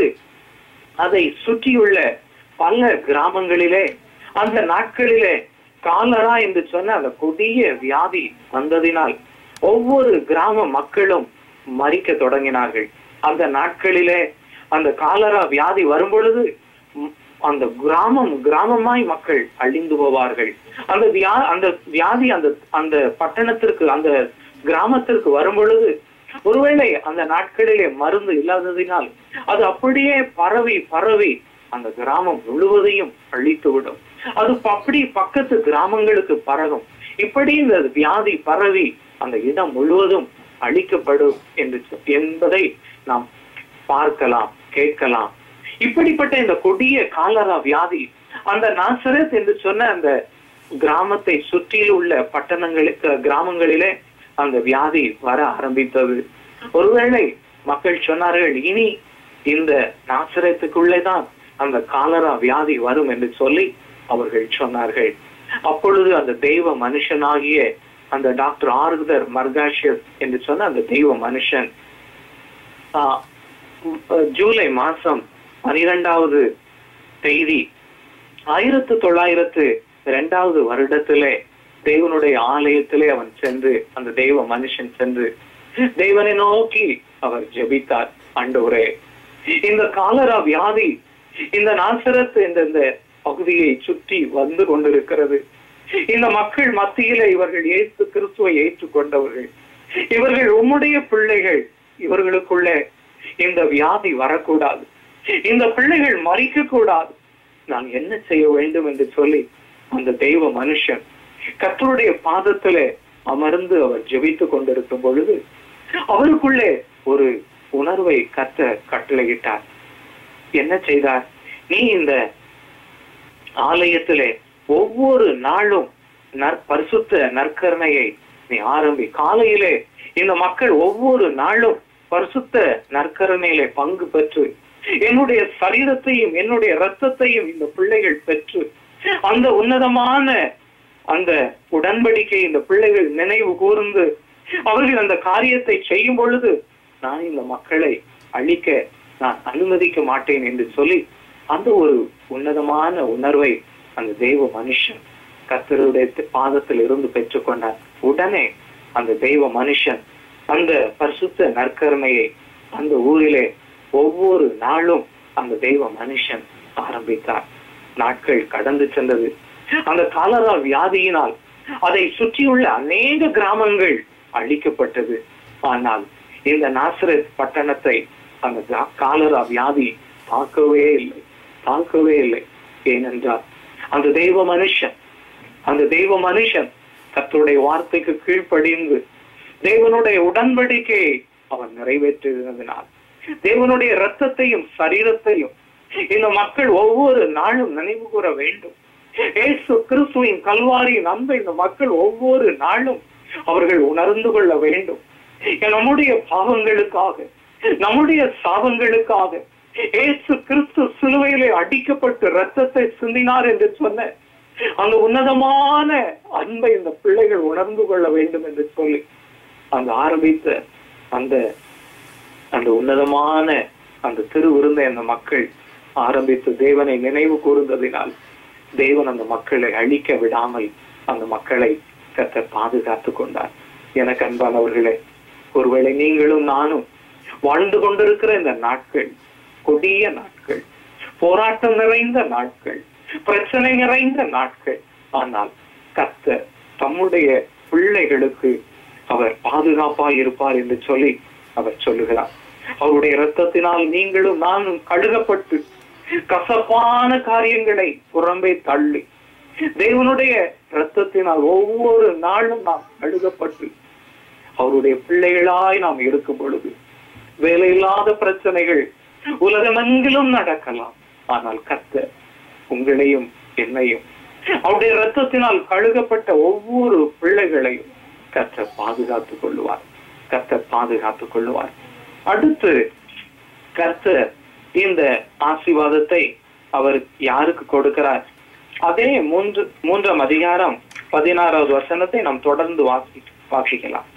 அதை சுற்றியுள்ள பல கிராமங்களிலே அந்த நாட்களிலே காலரா என்று சொன்ன அந்த கொடிய வியாதி வந்ததினால் ஒவ்வொரு கிராம மக்களும் மறிக்க தொடங்கினார்கள் அந்த நாட்களிலே அந்த காலரா வியாதி வரும் பொழுது ம், அந்த கிராமம் கிராமமாய் மக்கள் அழிந்து போவார்கள் அந்த வியா அந்த வியாதி அந்த அந்த பட்டணத்திற்கு அந்த கிராமத்திற்கு வரும் பொழுது ஒருவேளை அந்த நாட்களிலே மருந்து இல்லாததினால் அது அப்படியே பரவி பரவி அந்த கிராமம் முழுவதையும் அழித்து விடும் அது அப்படி பக்கத்து கிராமங்களுக்கு பரவும் இப்படி இந்த வியாதி பரவி அந்த இடம் முழுவதும் அழிக்கப்படும் என்று சொ- என்பதை நாம் பார்க்கலாம் கேட்கலாம் இப்படிப்பட்ட இந்த கொடிய காலரா வியாதி அந்த நாசரத் என்று சொன்ன அந்த கிராமத்தை சுற்றியில் உள்ள பட்டணங்களுக்கு கிராமங்களிலே அந்த வியாதி வர ஆரம்பித்தது ஒருவேளை மக்கள் சொன்னார்கள் இனி இந்த நாசரத்துக்குள்ளே தான் அந்த காலரா வியாதி வரும் என்று சொல்லி அவர்கள் சொன்னார்கள் அப்பொழுது அந்த தெய்வ மனுஷனாகிய அந்த டாக்டர் ஆர்தர் மர்காஷியஸ் என்று சொன்ன அந்த தெய்வ மனுஷன் ஆஹ், உம், ஜூலை மாசம் பனிரெண்டாவது தேதி ஆயிரத்து தொள்ளாயிரத்து இரண்டாவது வருடத்திலே தேவனுடைய ஆலயத்திலே அவன் சென்று அந்த தெய்வ மனுஷன் சென்று தேவனை நோக்கி அவர் ஜெபித்தார் ஆண்டவரே இந்த காலரா வியாதி இந்த நாசரத் என்ற இந்த பகுதியை சுற்றி வந்து கொண்டிருக்கிறது இந்த மக்கள் மத்தியிலே இவர்கள் இயேசு கிறிஸ்துவை ஏற்றுக்கொண்டவர்கள் இவர்கள் உம்முடைய பிள்ளைகள் இவர்களுக்குள்ளே இந்த வியாதி வரக்கூடாது இந்த பிள்ளைகள் மறிக்க கூடாது நான் என்ன செய்ய வேண்டும் என்று சொல்லி அந்த தெய்வ மனுஷன் கர்த்தருடைய பாதத்திலே அமர்ந்து அவர் ஜெபித்துக் கொண்டிருக்கும் பொழுது அவருக்குள்ளே ஒரு உணர்வை கத்த கட்டளையிட்டார் என்ன செய்தார் நீ இந்த ஆலயத்திலே ஒவ்வொரு நாளும் நற் பரிசுத்த நற்கருணையை நீ ஆரம்பி காலையிலே இந்த மக்கள் ஒவ்வொரு நாளும் பரிசுத்த நற்கருணையிலே பங்கு பெற்று என்னுடைய சரீரத்தையும் என்னுடைய ரத்தத்தையும் இந்த பிள்ளைகள் பெற்று அந்த உன்னதமான அந்த உடன்படிக்கை இந்த பிள்ளைகள் நினைவு கூர்ந்து அவர்கள் அந்த காரியத்தை செய்யும் பொழுது நான் இந்த மக்களை அழிக்க நான் அனுமதிக்க மாட்டேன் என்று சொல்லி அந்த ஒரு உன்னதமான உணர்வை அந்த தெய்வ மனுஷன் கர்த்தருடைய பாதத்தில் இருந்து பெற்றுக்கொண்டார் உடனே அந்த தெய்வ மனுஷன் அந்த பரிசுத்த நற்கருணையை அந்த ஊரிலே ஒவ்வொரு நாளும் அந்த தெய்வ மனுஷன் ஆரம்பித்தார் நாட்கள் கடந்து சென்றது அந்த காலரா வியாதியினால் அதை சுற்றியுள்ள அநேக கிராமங்கள் அழிக்கப்பட்டது ஆனால் இந்த நாசரத் பட்டணத்தை அந்த கா- காலரா வியாதி தாக்கவே இல்லை தாக்கவே இல்லை ஏனென்றால் அந்த தெய்வ மனுஷன் அந்த தெய்வ மனுஷன் கர்த்தருடைய வார்த்தைக்கு கீழ்ப்படிந்து தேவனுடைய உடன்படிக்கையை அவன் நிறைவேற்றினதினால் தேவனுடைய இரத்தத்தையும் சரீரத்தையும் இந்த மக்கள் ஒவ்வொரு நாளும் நினைவு கூற வேண்டும் ஏசு கிறிஸ்துவின் கல்வாரியின் அன்பை இந்த மக்கள் ஒவ்வொரு நாளும் அவர்கள் உணர்ந்து கொள்ள வேண்டும் நம்முடைய பாவங்களுக்காக நம்முடைய சாபங்களுக்காக ஏசு கிறிஸ்து சிலுவையிலே அடிக்கப்பட்டு ரத்தத்தை சிந்தினார் என்று சொன்ன அந்த உன்னதமான அன்பை இந்த பிள்ளைகள் உணர்ந்து கொள்ள வேண்டும் என்று சொல்லி அந்த ஆரம்பித்த அந்த அந்த உன்னதமான அந்த திருவிருந்தை அந்த மக்கள் ஆரம்பித்து தேவனை நினைவு கூர்ந்ததினால் தேவன் அந்த மக்களை அழிக்க விடாமல் அந்த மக்களை கத்த பாதுகாத்து கொண்டார் எனக்கு அன்பானவர்களே ஒருவேளை நீங்களும் நானும் வாழ்ந்து கொண்டிருக்கிற இந்த நாட்கள் கொடிய நாட்கள் போராட்டம் நிறைந்த நாட்கள் பிரச்சனை நிறைந்த நாட்கள் ஆனால் கத்த தம்முடைய பிள்ளைகளுக்கு அவர் பாதுகாப்பாய் இருப்பார் என்று சொல்லி அவர் சொல்லுகிறார் அவருடைய இரத்தத்தினால் நீங்களும் நானும் கழுகப்பட்டு கசப்பான காரியங்களை புறம்பே தள்ளி தேவனுடைய இரத்தத்தினால் ஒவ்வொரு நாளும் நாம் கழுகப்பட்டு அவருடைய பிள்ளைகளாய் நாம் இருக்கும் பொழுது வேலையில்லாத பிரச்சனைகள் உலகமெங்கிலும் நடக்கலாம் ஆனால் கத்த உங்களையும் என்னையும் அவருடைய ரத்தத்தினால் கழுகப்பட்ட ஒவ்வொரு பிள்ளைகளையும் கத்த பாதுகாத்துக் கொள்ளுவார் கத்த பாதுகாத்துக் கொள்ளுவார் அடுத்து கத்த இந்த ஆசீர்வாதத்தை அவர் யாருக்கு கொடுக்கிறார் அதே மூன்று மூன்றாம் அதிகாரம் பதினாறாவது வசனத்தை நாம் தொடர்ந்து வாசி வாசிக்கலாம்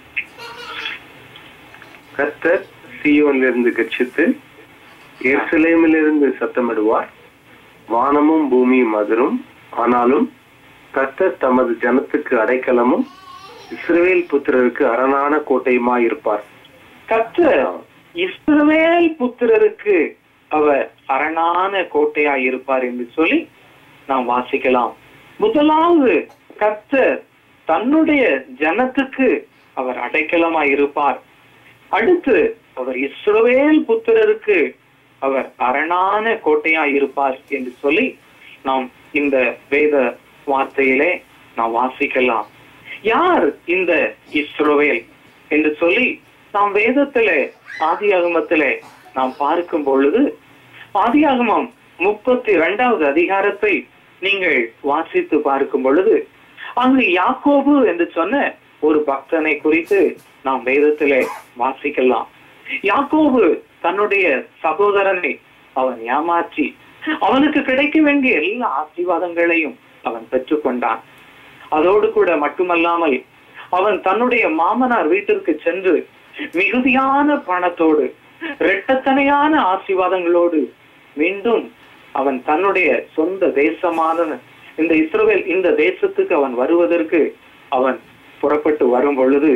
கர்த்தர் சீயோனிலிருந்து கட்சித்து எருசலேமிலிருந்து சத்தமிடுவார் வானமும் பூமியும் அதிரும் ஆனாலும் கர்த்தர் தமது ஜனத்துக்கு அடைக்கலமும் இஸ்ரவேல் புத்திரருக்கு அரணான கோட்டையுமாய் இருப்பார் கர்த்தர் இஸ்ரவேல் புத்திரருக்கு அவர் அரணான கோட்டையாய் இருப்பார் என்று சொல்லி நாம் வாசிக்கலாம் முதலாவது கர்த்தர் தன்னுடைய ஜனத்துக்கு அவர் அடைக்கலமாய் இருப்பார் அடுத்து அவர் இஸ்ரவேல் புத்திரருக்கு அவர் அரணான கோட்டையாய் இருப்பார் என்று சொல்லி நாம் இந்த வேத வார்த்தையிலே நாம் வாசிக்கலாம் யார் இந்த இஸ்ரோவேல் என்று சொல்லி நாம் வேதத்திலே ஆதியாகமத்திலே நாம் பார்க்கும் பொழுது ஆதியாகமம் முப்பத்தி இரண்டாவது அதிகாரத்தை நீங்கள் வாசித்து பார்க்கும் பொழுது அங்கு யாக்கோபு என்று சொன்ன ஒரு பக்தனை குறித்து நாம் வேதத்திலே வாசிக்கலாம் யாக்கோபு தன்னுடைய சகோதரனை அவன் ஏமாற்றி அவனுக்கு கிடைக்க வேண்டிய எல்லா ஆசீர்வாதங்களையும் அவன் பெற்றுக்கொண்டான் அதோடு கூட மட்டுமல்லாமல் அவன் தன்னுடைய மாமனார் வீட்டிற்கு சென்று மிகுதியான பணத்தோடு இரட்டத்தனையான ஆசீர்வாதங்களோடு மீண்டும் அவன் தன்னுடைய சொந்த தேசமான இந்த இஸ்ரவேல் இந்த தேசத்துக்கு அவன் வருவதற்கு அவன் புறப்பட்டு வரும் பொழுது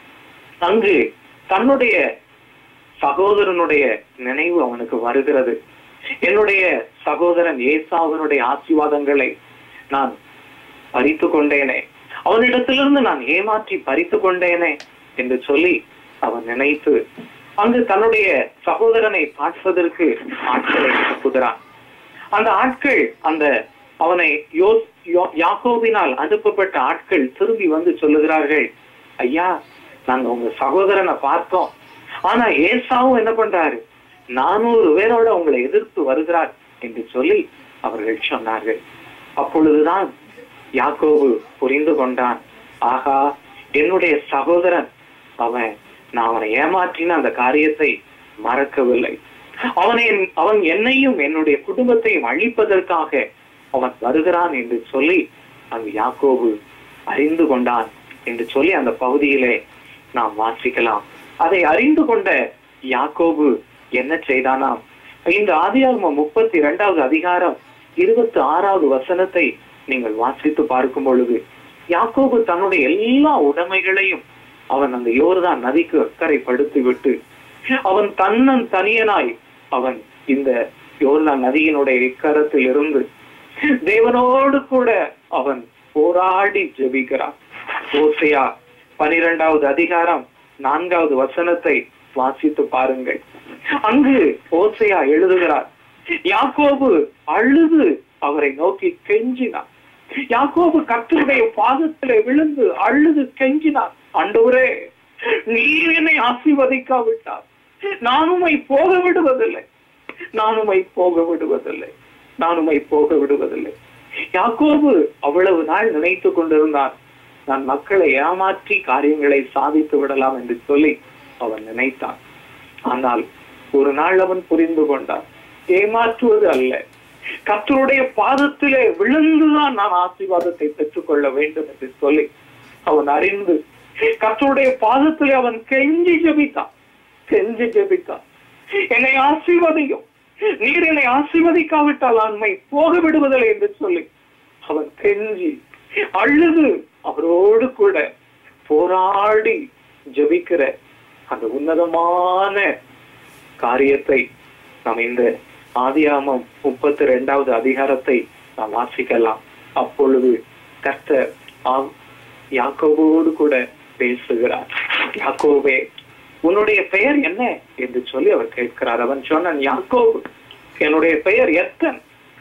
அங்கு தன்னுடைய சகோதரனுடைய நினைவு அவனுக்கு வருகிறது என்னுடைய சகோதரன் ஏசாவனுடைய ஆசீர்வாதங்களை நான் பறித்து கொண்டேனே அவனிடத்திலிருந்து நான் ஏமாற்றி பறித்து கொண்டேனே என்று சொல்லி அவன் நினைத்து அங்கு தன்னுடைய சகோதரனை பார்ப்பதற்கு ஆட்களை அனுப்புகிறான் அந்த ஆட்கள் அந்த அவனை யோ யோ- யாக்கோபினால் அனுப்பப்பட்ட ஆட்கள் திரும்பி வந்து சொல்லுகிறார்கள் ஐயா நாங்க உங்க சகோதரனை பார்த்தோம் ஆனா ஏசாவும் என்ன பண்றாரு நானூறு பேரோட உங்களை எதிர்த்து வருகிறார் என்று சொல்லி அவர்கள் சொன்னார்கள் அப்பொழுதுதான் யாக்கோபு புரிந்து கொண்டான் ஆகா என்னுடைய சகோதரன் அவன் நான் அவனை ஏமாற்றின அந்த காரியத்தை மறக்கவில்லை அவனை அவன் என்னையும் என்னுடைய குடும்பத்தையும் அழிப்பதற்காக அவன் வருகிறான் என்று சொல்லி அங்கு யாக்கோபு அறிந்து கொண்டான் என்று சொல்லி அந்த பகுதியிலே நாம் வாசிக்கலாம் அதை அறிந்து கொண்ட யாக்கோபு என்ன செய்தானாம் இந்த ஆதியாகமம் முப்பத்தி இரண்டாவது அதிகாரம் இருபத்தி ஆறாவது வசனத்தை நீங்கள் வாசித்து பார்க்கும் பொழுது யாக்கோபு தன்னுடைய எல்லா உடைமைகளையும் அவன் அந்த யோர்தான் நதிக்கு அக்கறை படுத்து விட்டு அவன் தன்னன் தனியனாய் அவன் இந்த யோர்தான் நதியினுடைய இக்கரத்தில் இருந்து தேவனோடு கூட அவன் போராடி ஜெபிக்கிறான் ஓசையா பனிரெண்டாவது அதிகாரம் நான்காவது வசனத்தை வாசித்து பாருங்கள் அங்கு ஓசையா எழுதுகிறார் யாக்கோபு அழுது அவரை நோக்கி கெஞ்சினான் யாக்கோபு கர்த்தருடைய பாதத்திலே விழுந்து அழுது கெஞ்சினான் ஆண்டவரே நீர் என்னை ஆசீர்வதிக்காவிட்டார் நான் உம்மை போக விடுவதில்லை நான் உம்மை போக விடுவதில்லை நான் உம்மை போக விடுவதில்லை யாக்கோபு அவ்வளவு நாள் நினைத்துக் கொண்டிருந்தான் நான் மக்களை ஏமாற்றி காரியங்களை சாதித்து விடலாம் என்று சொல்லி அவன் நினைத்தான் ஆனால் ஒரு நாள் அவன் புரிந்து கொண்டான் ஏமாற்றுவது அல்ல கர்த்தருடைய பாதத்திலே விழுந்துதான் நான் ஆசீர்வாதத்தை பெற்றுக்கொள்ள வேண்டும் என்று சொல்லி அவன் அறிந்து கர்த்தருடைய பாதத்திலே அவன் கெஞ்சி ஜெபித்தான் கெஞ்சி ஜெபித்தான் என்னை ஆசீர்வதியும் நீர் என்னை ஆசீர்வதிக்காவிட்டால் அண்மை போக விடுவதில்லை என்று சொல்லி அவன் கெஞ்சி அழுது அவரோடு கூட போராடி ஜெபிக்கிற அந்த உன்னதமான காரியத்தை நாம் இந்த ஆதியாமம் முப்பத்தி ரெண்டாவது அதிகாரத்தை நாம் வாசிக்கலாம் அப்பொழுது கர்த்தர் ஆம் யாக்கோபோடு கூட பேசுகிறார் யாக்கோபே உன்னுடைய பெயர் என்ன என்று சொல்லி அவர் கேட்கிறார் அவன் சொன்னான் யாக்கோபு என்னுடைய பெயர் எத்தன்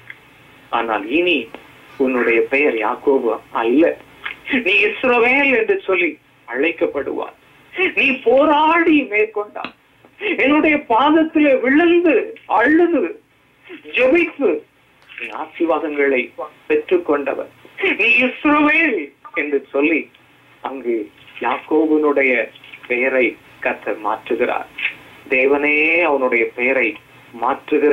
ஆனால் இனி உன்னுடைய பெயர் யாக்கோபு அல்ல நீ இஸ்ரவேல் என்று சொல்லி அழைக்கப்படுவார் நீ போராடி மேற்கொண்டார் என்னுடைய பாதத்திலே விழுந்து அழுது ஜெபித்து நீ ஆசீர்வாதங்களை பெற்றுக் கொண்டவர் நீ இஸ்ரவேல் என்று சொல்லி அங்கு யாக்கோபுனுடைய பெயரை கர்த்தர் மாற்றுகிறார் தேவனே அவனுடைய பெயரை மாற்றுகிற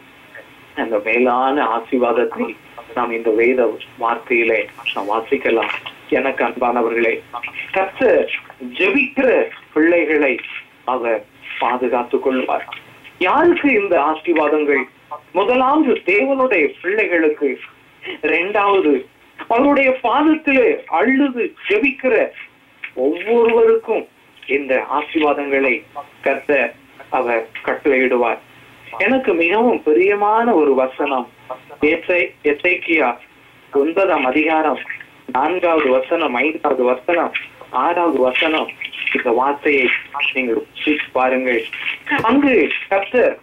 அந்த மேலான ஆசீர்வாதத்தை நாம் இந்த வேத வார்த்தையிலே நாம் வாசிக்கலாம் எனக்கு அன்பானவர்களே கர்த்தர் ஜெபிக்கிற பிள்ளைகளை அவர் பாதுகாத்துக் கொள்வார் யாருக்கு இந்த ஆசீர்வாதங்கள் முதலாவது தேவனுடைய பிள்ளைகளுக்கு இரண்டாவது அவருடைய பாதத்திலே அழுது ஜெபிக்கிற ஒவ்வொருவருக்கும் இந்த ஆசீர்வாதங்களை கர்த்தர் அவர் கட்டளையிடுவார் எனக்கு மிகவும் பிரியமான ஒரு வசனம் எசை- எசேக்கியா ஒன்பதாம் அதிகாரம் நான்காவது வசனம் ஐந்தாவது வசனம் ஆறாவது வசனம் இந்த வார்த்தையை நீங்கள் உச்சரித்து பாருங்கள் அங்கு கர்த்தர்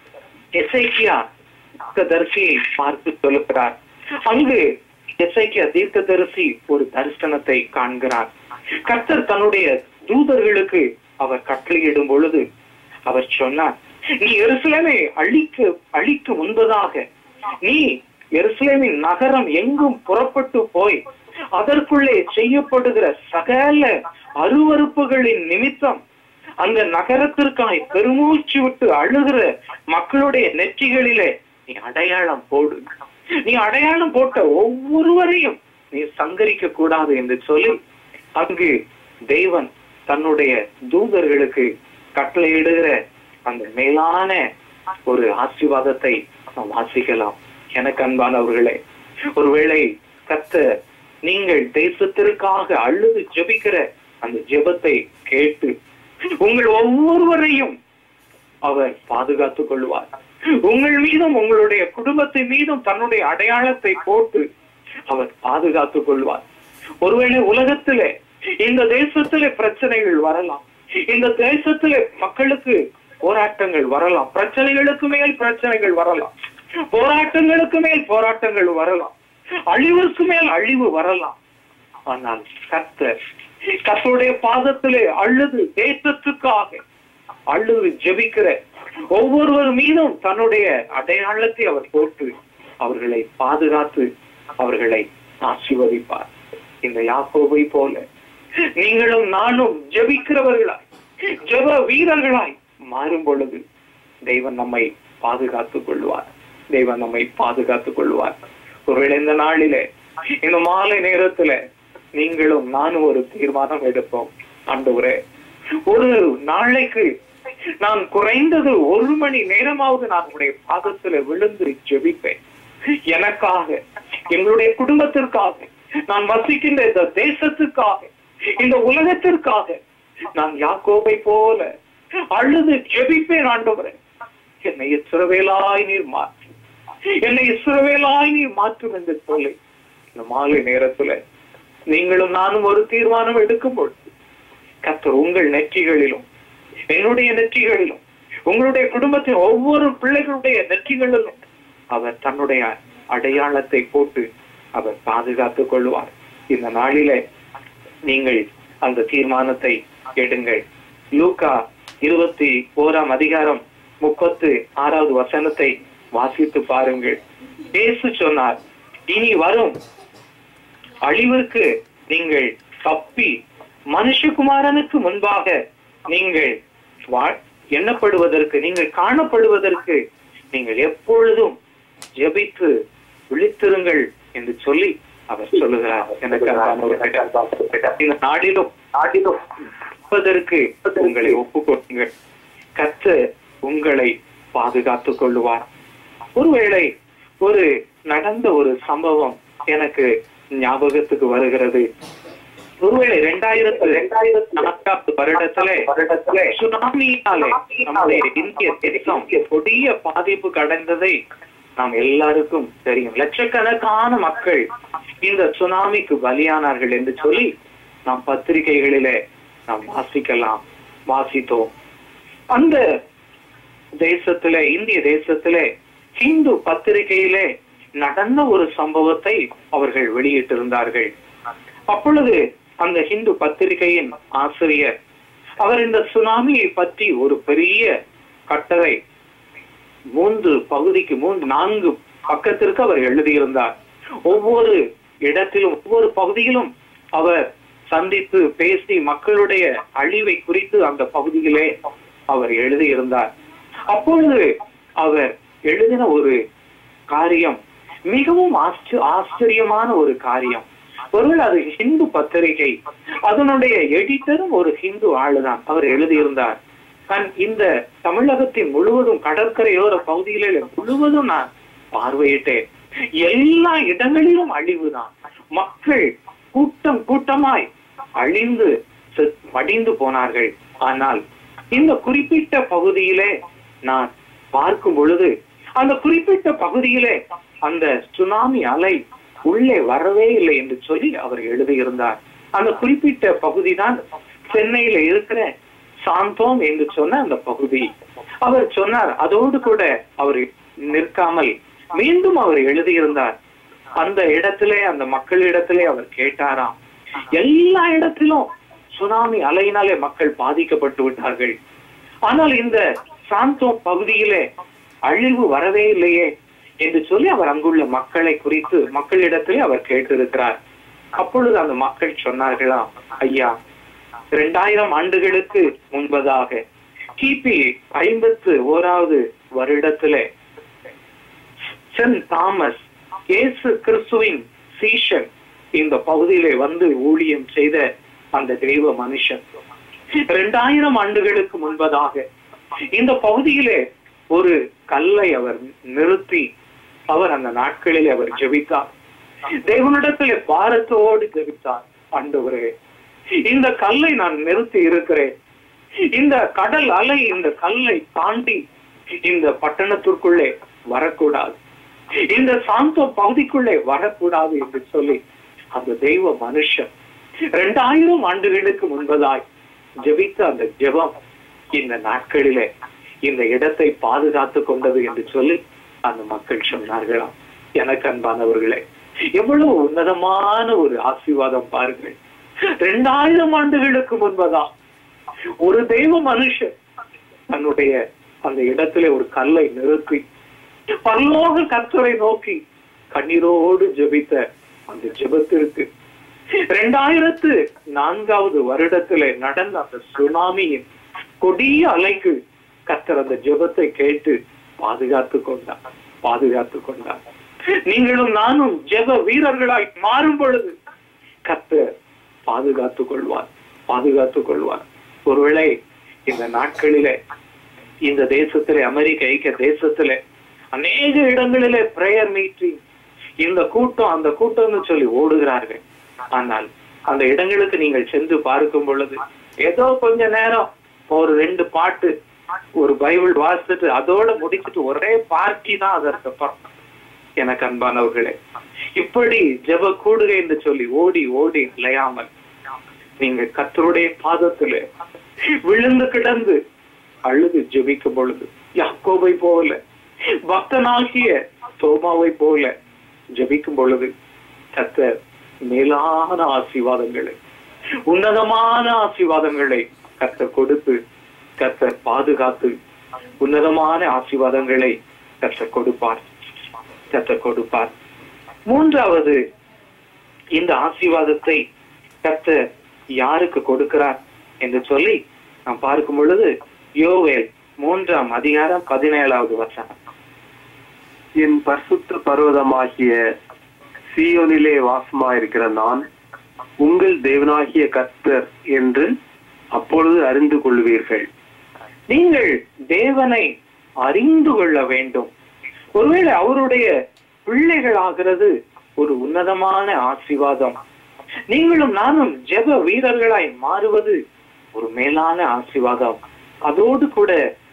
எசேக்கியா தீர்க்கதரிசியை பார்த்து சொல்லுகிறார் அங்கு எசேக்கியா தீர்க்கதரிசி ஒரு தரிசனத்தை காண்கிறார் கர்த்தர் தன்னுடைய தூதர்களுக்கு அவர் கட்டளையிடும் பொழுது அவர் சொன்னார் நீ எருசலேமை அழிக்க அழிக்க முன்பதாக நீ எருசலேமின் நகரம் எங்கும் புறப்பட்டு போய் அதற்குள்ளே செய்யப்படுகிற சகல அருவருப்புகளின் நிமித்தம் அந்த நகரத்திற்காய் பெருமூச்சு விட்டு அழுகிற மக்களுடைய நெற்றிகளிலே நீ அடையாளம் போடு நீ அடையாளம் போட்ட ஒவ்வொருவரையும் நீ சங்கரிக்க கூடாது என்று சொல்லி அங்கு தேவன் தன்னுடைய தூதர்களுக்கு கட்டளையிடுகிற அந்த மேலான ஒரு ஆசீர்வாதத்தை நாம் வாசிக்கலாம் எனக்கு அன்பானவர்களே ஒருவேளை கத்த நீங்கள் தேசத்திற்காக அழுது ஜெபிக்கிற அந்த ஜெபத்தை கேட்டு உங்கள் ஒவ்வொருவரையும் அவர் பாதுகாத்துக் கொள்வார் உங்கள் மீதும் உங்களுடைய குடும்பத்தின் மீதும் தன்னுடைய அடையாளத்தை போட்டு அவர் பாதுகாத்துக் கொள்வார் ஒருவேளை உலகத்திலே இந்த தேசத்திலே பிரச்சனைகள் வரலாம் இந்த தேசத்திலே மக்களுக்கு போராட்டங்கள் வரலாம் பிரச்சனைகளுக்கு மேல் பிரச்சனைகள் வரலாம் போராட்டங்களுக்கு மேல் போராட்டங்கள் வரலாம் அழிவுக்கு மேல் அழிவு வரலாம் ஆனால் கர்த்தர் கர்த்தருடைய பாதத்திலே அழுது தேசத்துக்காக அழுது ஜெபிக்கிற ஒவ்வொருவர் மீதும் தன்னுடைய அடையாளத்தை அவர் போட்டு அவர்களை பாதுகாத்து அவர்களை ஆசீர்வதிப்பார் இந்த யாக்கோபை போல நீங்களும் நானும் ஜெபிக்கிறவர்களாய் ஜெப வீரர்களாய் மாறும் பொழுது தெய்வன் நம்மை பாதுகாத்துக் கொள்வார் தெய்வன் நம்மை பாதுகாத்துக் கொள்வார் ஒருவேளை இந்த நாளிலே இந்த மாலை நேரத்துல நீங்களும் நானும் ஒரு தீர்மானம் எடுப்போம் ஆண்டவரே ஒரு நாளைக்கு நான் குறைந்தது ஒரு மணி நேரமாவது நான் உடைய பாதத்துல விழுந்து ஜெபிப்பேன் எனக்காக எங்களுடைய குடும்பத்திற்காக நான் வசிக்கின்ற இந்த தேசத்துக்காக இந்த உலகத்திற்காக நான் யாக்கோபை போல அழுது ஜெபிப்பேன் ஆண்டவரே என்னை இஸ்ரவேலாய் நீர் மாற்று என்னை இஸ்ரவேலாய் நீர் மாற்றும் என்று சொல்லி இந்த மாலை நேரத்துல நீங்களும் நானும் ஒரு தீர்மானம் எடுக்கும் பொழுது கர்த்தர் உங்கள் நெற்றிகளிலும் என்னுடைய நெற்றிகளிலும் உங்களுடைய குடும்பத்தின் ஒவ்வொரு பிள்ளைகளுடைய நெற்றிகளிலும் அவர் தன்னுடைய அடையாளத்தை போட்டு அவர் பாதுகாத்துக் கொள்வார் இந்த நாளிலே நீங்கள் அந்த தீர்மானத்தை எடுங்கள் லூக்கா இருபத்தி ஓராம் அதிகாரம் முப்பத்து ஆறாவது வசனத்தை வாசித்து பாருங்கள் இயேசு சொன்னார் இனி வரும் அழிவிற்கு நீங்கள் தப்பி மனுஷகுமாரனுக்கு முன்பாக நீங்கள் வா- எண்ணப்படுவதற்கு நீங்கள் காணப்படுவதற்கு நீங்கள் எப்பொழுதும் ஜெபித்து விழித்திருங்கள் என்று சொல்லி அவர் சொல்லுகிறார் எனக்கு அன்பானவர்களே, இந்த நாடிலும் நாடிலும் இருப்பதற்கு உங்களை ஒப்புக்கொடுங்கள் கத்து உங்களை பாதுகாத்துக் கொள்ளுவார் ஒருவேளை ஒரு நடந்த ஒரு சம்பவம் எனக்கு ஞாபகத்துக்கு வருகிறது ஒருவேளை ரெண்டாயிரத்து ரெண்டாயிரத்து நான்காவது வருடத்திலே வருடத்திலே சுனாமியினாலே நம்முடைய இந்திய தேசம் கொடிய பாதிப்பு கடந்ததை நாம் எல்லாருக்கும் தெரியும் லட்சக்கணக்கான மக்கள் இந்த சுனாமிக்கு பலியானார்கள் என்று சொல்லி நாம் பத்திரிகைகளிலே நாம் வாசிக்கலாம் வாசித்தோம் அந்த தேசத்திலே இந்திய தேசத்திலே ஹிந்து பத்திரிகையிலே நடந்த ஒரு சம்பவத்தை அவர்கள் வெளியிட்டிருந்தார்கள் அப்பொழுது அந்த ஹிந்து பத்திரிகையின் ஆசிரியர் அவர் இந்த சுனாமியை பற்றி ஒரு பெரிய கட்டளை மூன்று பகுதிக்கு மூன்று நான்கு பக்கத்திற்கு அவர் எழுதியிருந்தார் ஒவ்வொரு இடத்திலும் ஒவ்வொரு பகுதியிலும் அவர் சந்தித்து பேசி மக்களுடைய அழிவை குறித்து அந்த பகுதியிலே அவர் எழுதியிருந்தார் அப்பொழுது அவர் எழுதின ஒரு காரியம் மிகவும் ஆச்ச ஆச்சரியமான ஒரு காரியம் ஒருவேளை அது ஹிந்து பத்திரிகை அதனுடைய எடிட்டரும் ஒரு ஹிந்து ஆளுதான் அவர் எழுதியிருந்தார் நான் இந்த தமிழகத்தின் முழுவதும் கடற்கரையோர பகுதியில முழுவதும் நான் பார்வையிட்டேன் எல்லா இடங்களிலும் அழிவுதான் மக்கள் கூட்டம் கூட்டமாய் அழிந்து செத்- மடிந்து போனார்கள் ஆனால் இந்த குறிப்பிட்ட பகுதியிலே நான் பார்க்கும் பொழுது அந்த குறிப்பிட்ட பகுதியிலே அந்த சுனாமி அலை உள்ளே வரவே இல்லை என்று சொல்லி அவர் எழுதியிருந்தார் அந்த குறிப்பிட்ட பகுதி தான் சென்னையில இருக்கிற சாந்தோம் என்று சொன்ன அந்த பகுதி அவர் சொன்னார் அதோடு கூட அவர் நிற்காமல் மீண்டும் அவர் எழுதியிருந்தார் அந்த இடத்திலே அந்த மக்களிடத்திலே அவர் கேட்டாராம் எல்லா இடத்திலும் சுனாமி அலையினாலே மக்கள் பாதிக்கப்பட்டு விட்டார்கள் ஆனால் இந்த சாந்தோம் பகுதியிலே அழிவு வரவே இல்லையே என்று சொல்லி அவர் அங்குள்ள மக்களை குறித்து மக்களிடத்திலே அவர் கேட்டிருக்கிறார் அப்பொழுது அந்த மக்கள் சொன்னார்களாம் ஐயா இரண்டாயிரம் ஆண்டுகளுக்கு முன்பதாக கிபி ஐம்பத்து ஓராவது வருடத்திலே சென்ட் தாமஸ் இயேசு கிறிஸ்துவின் சீஷன் இந்த பகுதியிலே வந்து ஊழியம் செய்த அந்த தெய்வ மனுஷன் இரண்டாயிரம் ஆண்டுகளுக்கு முன்பதாக இந்த பகுதியிலே ஒரு கல்லை அவர் நிறுத்தி அவர் அந்த நாட்களிலே அவர் ஜெபித்தார் தேவனிடத்திலே பாரத்தோடு ஜெபித்தார் ஆண்டவரே இந்த கல்லை நான் நிறுத்தி இருக்கிறேன் இந்த கடல் அலை இந்த கல்லை தாண்டி இந்த பட்டணத்திற்குள்ளே வரக்கூடாது இந்த சாந்தோ பகுதிக்குள்ளே வரக்கூடாது என்று சொல்லி அந்த தெய்வ மனுஷன் இரண்டாயிரம் ஆண்டுகளுக்கு முன்பதாய் ஜெபித்த அந்த ஜெபம் இந்த நாட்களிலே இந்த இடத்தை பாதுகாத்து கொண்டது என்று சொல்லி அந்த மக்கள் சொன்னார்களாம் எனக்கு அன்பானவர்களே எவ்வளவு உன்னதமான ஒரு ஆசீர்வாதம் பாருங்கள் இரண்டாயிரம் ஆண்டுகளுக்கு முன்பதா ஒரு தெய்வ மனுஷன் தன்னுடைய அந்த இடத்திலே ஒரு கல்லை நிறுத்தி பரலோக கர்த்தரை நோக்கி கண்ணீரோடு ஜெபித்த அந்த ஜெபத்திற்கு இரண்டாயிரத்து நான்காவது வருடத்திலே நடந்த அந்த சுனாமியின் கொடிய அலைக்கு கர்த்தர் அந்த ஜெபத்தை கேட்டு பாதுகாத்து கொண்டார் பாதுகாத்து கொண்டார் நீங்களும் நானும் ஜெப வீரர்களாய் மாறும் பொழுது கர்த்தர் பாதுகாத்துக் கொள்வார் பாதுகாத்துக் கொள்வார் ஒருவேளை இந்த நாட்களிலே இந்த தேசத்திலே அமெரிக்க ஐக்கிய தேசத்திலே அநேக இடங்களிலே பிரேயர் மீட்டிங் இந்த கூட்டம் அந்த கூட்டம்னு சொல்லி ஓடுகிறார்கள் ஆனால் அந்த இடங்களுக்கு நீங்கள் சென்று பார்க்கும் பொழுது ஏதோ கொஞ்ச நேரம் ஒரு ரெண்டு பாட்டு ஒரு பைபிள் வாசிச்சுட்டு அதோட முடிச்சிட்டு ஒரே பார்ட்டி தான் அதற்கு அப்புறம் எனக்கு அன்பானவர்களே இப்படி ஜெப கூடுகை என்று சொல்லி ஓடி ஓடி அலையாமல் நீங்க கத்தருடைய பாதத்திலே விழுந்து கிடந்து அழுது ஜெபிக்கும் பொழுது யாக்கோபை போல பக்தனாகிய தோமாவை போல ஜெபிக்கும் பொழுது கத்தர் மேலான ஆசீர்வாதங்களை உன்னதமான ஆசீர்வாதங்களை கத்தர் கொடுத்து கத்தர் பாதுகாத்து உன்னதமான ஆசீர்வாதங்களை கற்றுக் கொடுப்பார் கற்றுக் கொடுப்பார் மூன்றாவது இந்த ஆசீர்வாதத்தை கர்த்தர் யாருக்கு கொடுக்கிறார் என்று சொல்லி நாம் பார்க்கும் பொழுது யோவேல் மூன்றாம் அதிகாரம் பதினேழாவது வசனம் என் பரிசுத்த பர்வதமாகிய சீயோனிலே வாசமாயிருக்கிற நான் உங்கள் தேவனாகிய கர்த்தர் என்று அப்பொழுது அறிந்து கொள்வீர்கள் நீங்கள் தேவனை அறிந்து கொள்ள வேண்டும் ஒருவேளை அவருடைய பிள்ளைகளாகிறது ஒரு உன்னதமான ஆசீர்வாதம் நீங்களும் நானும் ஜெப வீரர்களாய் மாறுவது ஒரு மேலான ஆசீர்வாதம் அதோடு கூட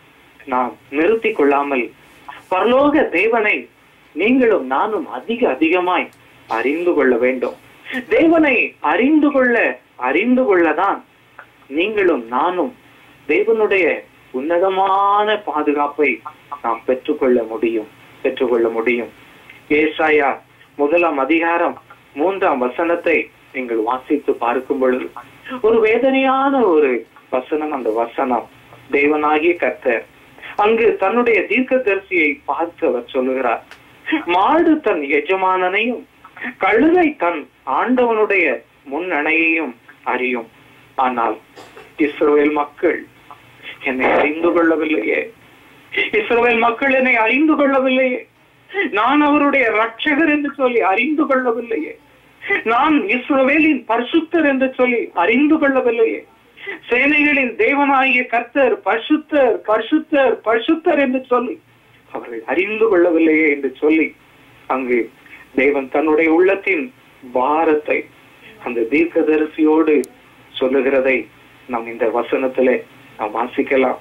நாம் நிறுத்திக் கொள்ளாமல் பரலோக தேவனை நீங்களும் நானும் அதிக அதிகமாய் அறிந்து கொள்ள வேண்டும் தேவனை அறிந்து கொள்ள அறிந்து கொள்ளதான் நீங்களும் நானும் தேவனுடைய உன்னதமான பாதுகாப்பை நாம் பெற்றுக்கொள்ள முடியும் பெற்றுக்கொள்ள முடியும் ஏசாயா முதலாம் அதிகாரம் மூன்றாம் வசனத்தை நீங்கள் வாசித்து பார்க்கும் பொழுது ஒரு வேதனையான ஒரு வசனம் அந்த வசனம் தேவனாகிய கர்த்தர் அங்கு தன்னுடைய தீர்க்கதரிசியை பார்த்து அவர் சொல்லுகிறார் மாடு தன் எஜமானனையும் கழுதை தன் ஆண்டவனுடைய முன்னணையையும் அறியும் ஆனால் இஸ்ரவேல் மக்கள் என்னை அறிந்து கொள்ளவில்லையே இஸ்ரவேல் மக்கள் என்னை அறிந்து கொள்ளவில்லையே நான் அவருடைய ரட்சகர் என்று சொல்லி அறிந்து கொள்ளவில்லையே நான் இஸ்ரவேலின் பரிசுத்தர் என்று சொல்லி அறிந்து கொள்ளவில்லையே சேனைகளின் தேவனாகிய கர்த்தர் பரிசுத்தர் பரிசுத்தர் பரிசுத்தர் என்று சொல்லி அவர்கள் அறிந்து கொள்ளவில்லையே என்று சொல்லி அங்கு தேவன் தன்னுடைய உள்ளத்தின் பாரத்தை அந்த தீர்க்கதரிசியோடு சொல்லுகிறதை நாம் இந்த வசனத்திலே நாம் வாசிக்கலாம்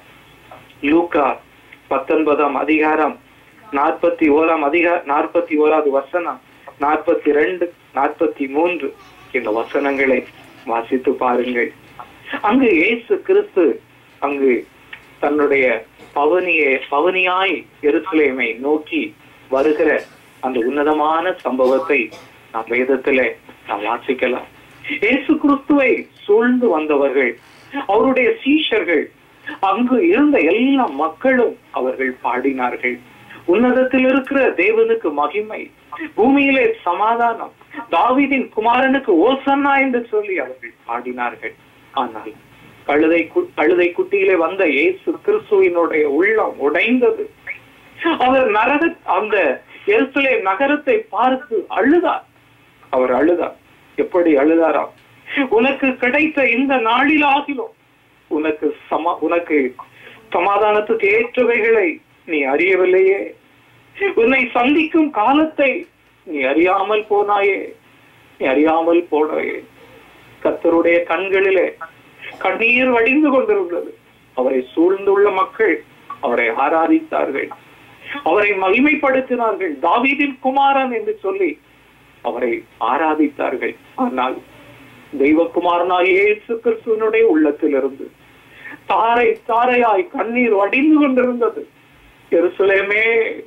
லூக்கா பத்தொன்பதாம் அதிகாரம் நாற்பத்தி ஓராம் அதிகார நாற்பத்தி ஓராவது வசனம் நாற்பத்தி ரெண்டு நாற்பத்தி மூன்று இந்த வசனங்களை வாசித்து பாருங்கள் அங்கு இயேசு கிறிஸ்து அங்கு தன்னுடைய பவனியை பவனியாய் எருசலேமை நோக்கி வருகிற அந்த உன்னதமான சம்பவத்தை நாம் வேதத்திலே நாம் வாசிக்கலாம் இயேசு கிறிஸ்துவை சூழ்ந்து வந்தவர்கள் அவருடைய சீஷர்கள் அங்கு இருந்த எல்லா மக்களும் அவர்கள் பாடினார்கள் உன்னதத்தில் இருக்கிற தேவனுக்கு மகிமை பூமியிலே சமாதானம் தாவீதின் குமாரனுக்கு ஓசன்னா என்று சொல்லி அவர்கள் பாடினார்கள் ஆனால் கழுதை கு- கழுதை குட்டியிலே வந்த இயேசு கிறிஸ்துவினுடைய உள்ளம் உடைந்தது அவர் நரக அந்த எருசலே நகரத்தை பார்த்து அழுதார் அவர் அழுதார் எப்படி அழுதாராம் உனக்கு கிடைத்த இந்த நாளிலாகிலும் உனக்கு சமா உனக்கு சமாதானத்துக்கு ஏற்றவைகளை நீ அறியவில்லையே உன்னை சந்திக்கும் காலத்தை நீ அறியாமல் போனாயே நீ அறியாமல் போனாயே கர்த்தருடைய கண்களிலே கண்ணீர் வடிந்து கொண்டிருந்தது அவரை சூழ்ந்துள்ள மக்கள் அவரை ஆராதித்தார்கள் அவரை மகிமைப்படுத்தினார்கள் தாவீதின் குமாரன் என்று சொல்லி அவரை ஆராதித்தார்கள் ஆனால் தெய்வகுமாரனாய் இயேசு கிறிஸ்துவனுடைய உள்ளத்திலிருந்து தாரை தாரையாய் கண்ணீர் வடிந்து கொண்டிருந்தது எருசலேமே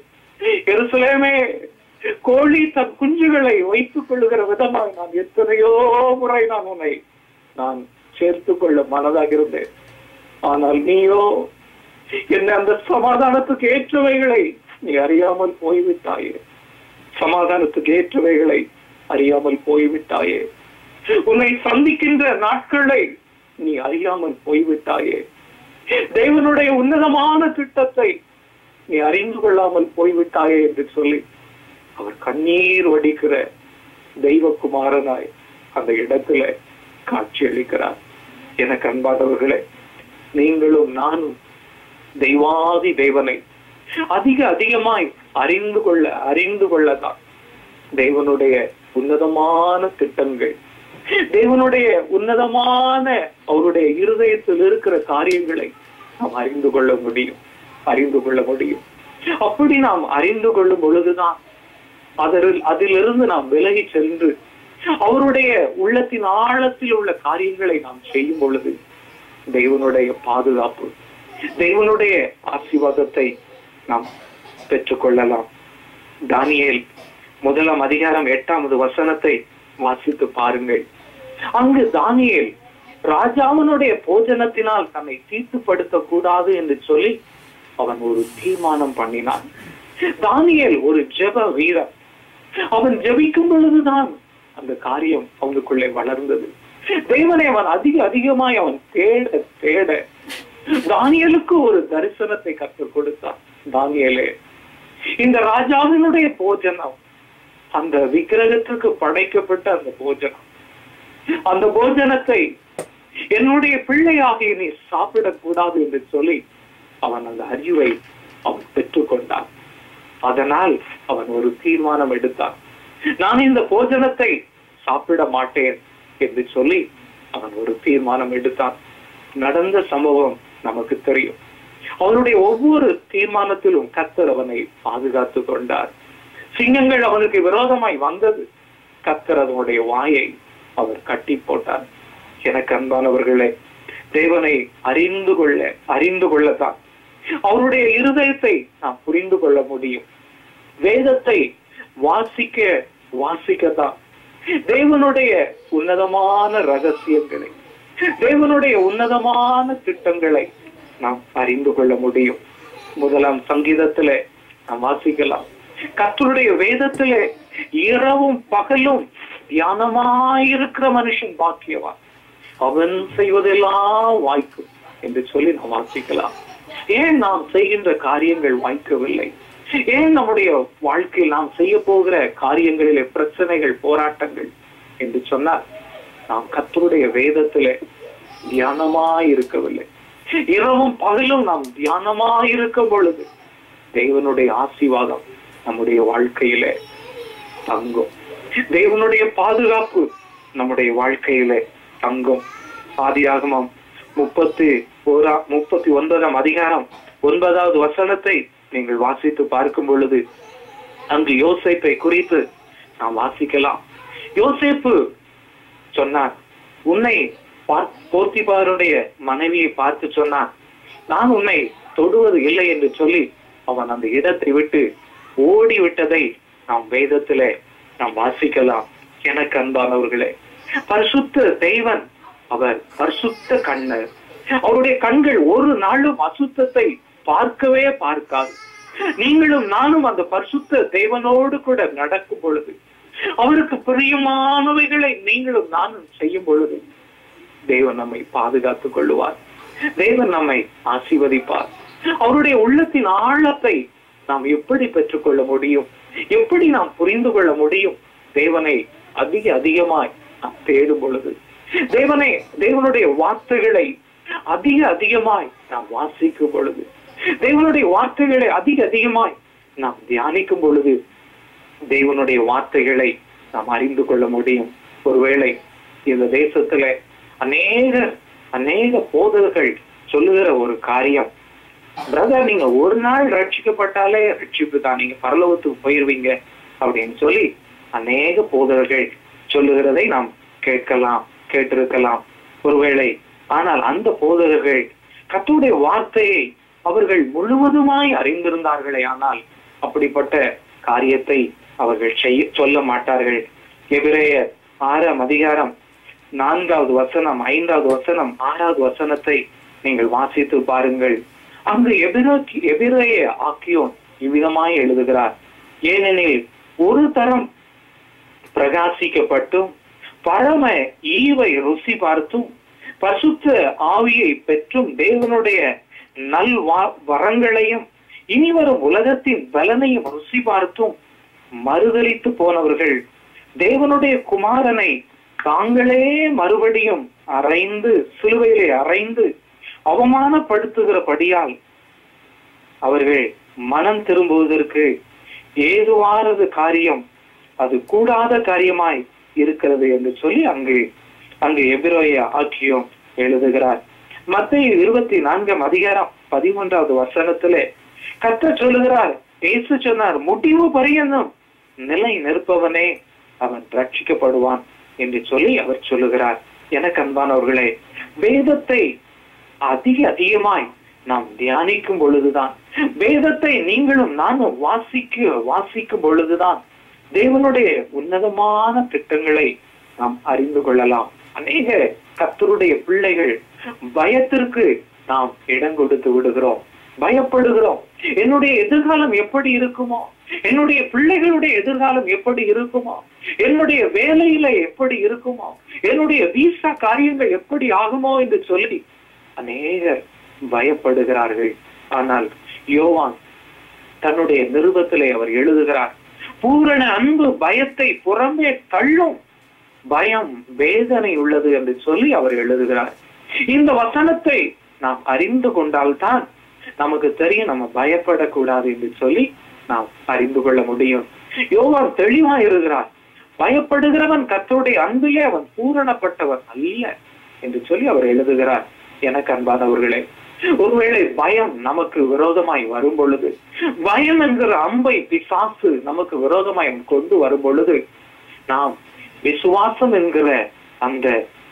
எருசலேமே கோழி தன் குஞ்சுகளை வைத்துக் கொள்ளுகிற விதமாய் நான் எத்தனையோ முறை நான் உன்னை நான் சேர்த்துக் கொள்ள மனதாக இருந்தேன் ஆனால் நீயோ என்ன அந்த சமாதானத்துக்கு ஏற்றவைகளை நீ அறியாமல் போய்விட்டாயே சமாதானத்துக்கு ஏற்றவைகளை அறியாமல் போய்விட்டாயே உன்னை சந்திக்கின்ற நாட்களை நீ அறியாமல் போய்விட்டாயே தேவனுடைய உன்னதமான திட்டத்தை நீ அறிந்து கொள்ளாமல் போய்விட்டாயே என்று சொல்லி அவர் கண்ணீர் வடிக்கிற தெய்வகுமாரனாய் அந்த இடத்துல காட்சி அளிக்கிறார் எனக்கு அன்பானவர்களே நீங்களும் நானும் தெய்வாதி தேவனை அதிக அதிகமாய் அறிந்து கொள்ள அறிந்து கொள்ளதான் தேவனுடைய உன்னதமான திட்டங்கள் தேவனுடைய உன்னதமான அவருடைய இருதயத்தில் இருக்கிற காரியங்களை நாம் அறிந்து கொள்ள முடியும் அறிந்து கொள்ள முடியும் அப்படி நாம் அறிந்து கொள்ளும் பொழுதுதான் அதில் அதிலிருந்து நாம் விலகி சென்று அவருடைய உள்ளத்தின் ஆழத்தில் உள்ள காரியங்களை நாம் செய்யும் பொழுது தெய்வனுடைய பாதுகாப்பு தெய்வனுடைய ஆசீர்வாதத்தை நாம் பெற்றுக்கொள்ளலாம் தானியேல் முதலாம் அதிகாரம் எட்டாவது வசனத்தை வாசித்து பாருங்கள் அங்கு தானியேல் ராஜாவினுடைய போஜனத்தினால் தன்னை தீட்டுப்படுத்த கூடாது என்று சொல்லி அவன் ஒரு தீர்மானம் பண்ணினான் தானியேல் ஒரு ஜெப வீரன் அவன் ஜெபிக்கும் பொழுதுதான் அந்த காரியம் அவனுக்குள்ளே வளர்ந்தது தேவனை அவன் அதிக அதிகமாய் அவன் தேட தேட தானியலுக்கு ஒரு தரிசனத்தை கற்றுக் கொடுத்தான் தானியலே இந்த ராஜாவினுடைய போஜனம் அந்த விக்கிரகத்துக்கு படைக்கப்பட்ட அந்த போஜனம் அந்த போஜனத்தை என்னுடைய பிள்ளையாகிய நீ சாப்பிடக்கூடாது என்று சொல்லி அவன் அந்த அறிவை அவன் பெற்றுக்கொண்டான் அதனால் அவன் ஒரு தீர்மானம் எடுத்தான் நான் இந்த போஜனத்தை சாப்பிட மாட்டேன் என்று சொல்லி அவன் ஒரு தீர்மானம் எடுத்தான் நடந்த சம்பவம் நமக்கு தெரியும் அவனுடைய ஒவ்வொரு தீர்மானத்திலும் கத்தர் அவனை பாதுகாத்து கொண்டார் சிங்கங்கள் அவனுக்கு விரோதமாய் வந்தது கத்தர் அதனுடைய வாயை அவர் கட்டி போட்டார் எனக்கு அன்பானவர்களே தேவனை அறிந்து கொள்ள அறிந்து கொள்ளத்தான் அவருடைய இருதயத்தை நாம் புரிந்து கொள்ள முடியும் வேதத்தை வாசிக்க வாசிக்கத்தான் தேவனுடைய உன்னதமான ரகசியங்களை தேவனுடைய உன்னதமான திட்டங்களை நாம் அறிந்து கொள்ள முடியும் முதலாம் சங்கீதத்திலே நாம் வாசிக்கலாம் கர்த்தருடைய வேதத்திலே இரவும் பகலும் தியானமாயிருக்கிற மனுஷன் பாக்கியவான் அவன் செய்வதெல்லாம் வாய்க்கும் என்று சொல்லி நாம் வாசிக்கலாம் ஏன் நாம் செய்கின்ற காரியங்கள் வாய்க்கவில்லை ஏன் நம்முடைய வாழ்க்கையில் நாம் செய்ய போகிற காரியங்களிலே பிரச்சனைகள் போராட்டங்கள் என்று சொன்னால் நாம் கத்தருடைய வேதத்திலே தியானமாய் இருக்கவில்லை இரவும் பகலும் நாம் தியானமாய் இருக்கும் பொழுது தேவனுடைய ஆசீர்வாதம் நம்முடைய வாழ்க்கையிலே தங்கும் தேவனுடைய பாதுகாப்பு நம்முடைய வாழ்க்கையிலே தங்கும் ஆதியாகமம் முப்பத்தி ஓரா முப்பத்தி ஒன்பதாம் அதிகாரம் ஒன்பதாவது வசனத்தை நீங்கள் வாசித்து பார்க்கும் பொழுது அங்கு யோசேப்பை குறித்து நாம் வாசிக்கலாம் யோசேப்பு சொன்னார் உன்னை போர்த்திபாருடைய மனைவியை பார்த்து சொன்னான் நான் உன்னை தொடுவது இல்லை என்று சொல்லி அவன் அந்த இடத்தை விட்டு ஓடி விட்டதை நாம் வேதத்திலே நாம் வாசிக்கலாம் எனக்கு அன்பானவர்களே பரிசுத்த தெய்வன் அவர் பரிசுத்த கண்ணர் அவருடைய கண்கள் ஒரு நாளும் அசுத்தத்தை பார்க்கவே பார்க்காது நீங்களும் நானும் அந்த பரிசுத்த தேவனோடு கூட நடக்கும் பொழுது அவருக்கு பிரியமானவைகளை நீங்களும் நானும் செய்யும் பொழுது தேவன் நம்மை பாதுகாத்துக் கொள்ளுவார் தேவன் நம்மை ஆசீர்வதிப்பார் அவருடைய உள்ளத்தின் ஆழத்தை நாம் எப்படி பெற்றுக்கொள்ள முடியும் எப்படி நாம் புரிந்து கொள்ள முடியும் தேவனை அதிக அதிகமாய் நாம் தேடும் பொழுது தேவனை தேவனுடைய வார்த்தைகளை அதிக அதிகமாய் நாம் வாசிக்கும் பொழுது தேவனுடைய வார்த்தைகளை அதிக அதிகமாய் நாம் தியானிக்கும் பொழுது தேவனுடைய வார்த்தைகளை நாம் அறிந்து கொள்ள முடியும் ஒருவேளை இந்த தேசத்துல அநேக அநேக போதகர்கள் சொல்லுகிற ஒரு காரியம் பிரதர் நீங்க ஒரு நாள் ரட்சிக்கப்பட்டாலே ரட்சிப்பு தான் நீங்க பரலோகத்துக்கு போயிருவீங்க அப்படின்னு சொல்லி அநேக போதகர்கள் சொல்லுகிறதை நாம் கேட்கலாம் கேட்டிருக்கலாம் ஒருவேளை ஆனால் அந்த போதகர்கள் கத்துடைய வார்த்தையை அவர்கள் முழுவதுமாய் அறிந்திருந்தார்களே ஆனால் அப்படிப்பட்ட காரியத்தை அவர்கள் செய்ய சொல்ல மாட்டார்கள் எபிரேய ஆறாம் அதிகாரம் நான்காவது வசனம் ஐந்தாவது வசனம் ஆறாவது வசனத்தை நீங்கள் வாசித்து பாருங்கள் அங்கு எபிரோக்கி எபிரேய ஆக்கியோன் இவ்விதமாய் எழுதுகிறார் ஏனெனில் ஒரு தரம் பிரகாசிக்கப்பட்டும் பழம ஈவை ருசி பார்த்தும் பசுத்த ஆவியை பெற்றும் தேவனுடைய நல் வரங்களையும் இனிவரும் உலகத்தின் பலனையும் ருசி பார்த்தும் மறுதளித்து போனவர்கள் தேவனுடைய குமாரனை தாங்களே மறுபடியும் அரைந்து சிலுவையிலே அரைந்து அவமானப்படுத்துகிறபடியால் அவர்கள் மனம் திரும்புவதற்கு ஏதுவானது காரியம் அது கூடாத காரியமாய் இருக்கிறது என்று சொல்லி அங்கு அங்கு எபிரோய ஆக்கியம் எழுதுகிறார் மத்திய இருபத்தி நான்காம் அதிகாரம் பதிமூன்றாவது வசனத்திலே கத்த சொல்லுகிறார் பேசு சொன்னார் முடிவு பரியந்தம் நிலை நிற்பவனே அவன் ரட்சிக்கப்படுவான் என்று சொல்லி அவர் சொல்லுகிறார் எனக்கு அன்பானவர்களே வேதத்தை அதிக அதிகமாய் நாம் தியானிக்கும் பொழுதுதான் வேதத்தை நீங்களும் நானும் வாசிக்க வாசிக்கும் பொழுதுதான் தேவனுடைய உன்னதமான திட்டங்களை நாம் அறிந்து கொள்ளலாம் அநேக கத்தருடைய பிள்ளைகள் பயத்திற்கு நாம் இடம் கொடுத்து விடுகிறோம் பயப்படுகிறோம் என்னுடைய எதிர்காலம் எப்படி இருக்குமோ என்னுடைய பிள்ளைகளுடைய எதிர்காலம் எப்படி இருக்குமோ என்னுடைய வேலையில எப்படி இருக்குமோ என்னுடைய வீசா காரியங்கள் எப்படி ஆகுமோ என்று சொல்லி அநேகர் பயப்படுகிறார்கள் ஆனால் யோவான் தன்னுடைய நிருபத்திலே அவர் எழுதுகிறார் பூரண அன்பு பயத்தை புறம்பே தள்ளும் பயம் வேதனை உள்ளது என்று சொல்லி அவர் எழுதுகிறார் இந்த வசனத்தை நாம் அறிந்து கொண்டால்தான் நமக்கு தெரியும் நம்ம பயப்படக்கூடாது என்று சொல்லி நாம் அறிந்து கொள்ள முடியும் யோவான் தெளிவா இருக்கிறார் பயப்படுகிறவன் கர்த்தருடைய அன்பிலே அவன் பூரணப்பட்டவன் அல்ல என்று சொல்லி அவர் எழுதுகிறார் எனக்கு அன்பானவர்களே ஒருவேளை பயம் நமக்கு விரோதமாய் வரும் பொழுது பயம் என்கிற அம்பை பிசாசு நமக்கு விரோதமாய் கொண்டு வரும் பொழுது நாம் விசுவாசம் என்கிற அந்த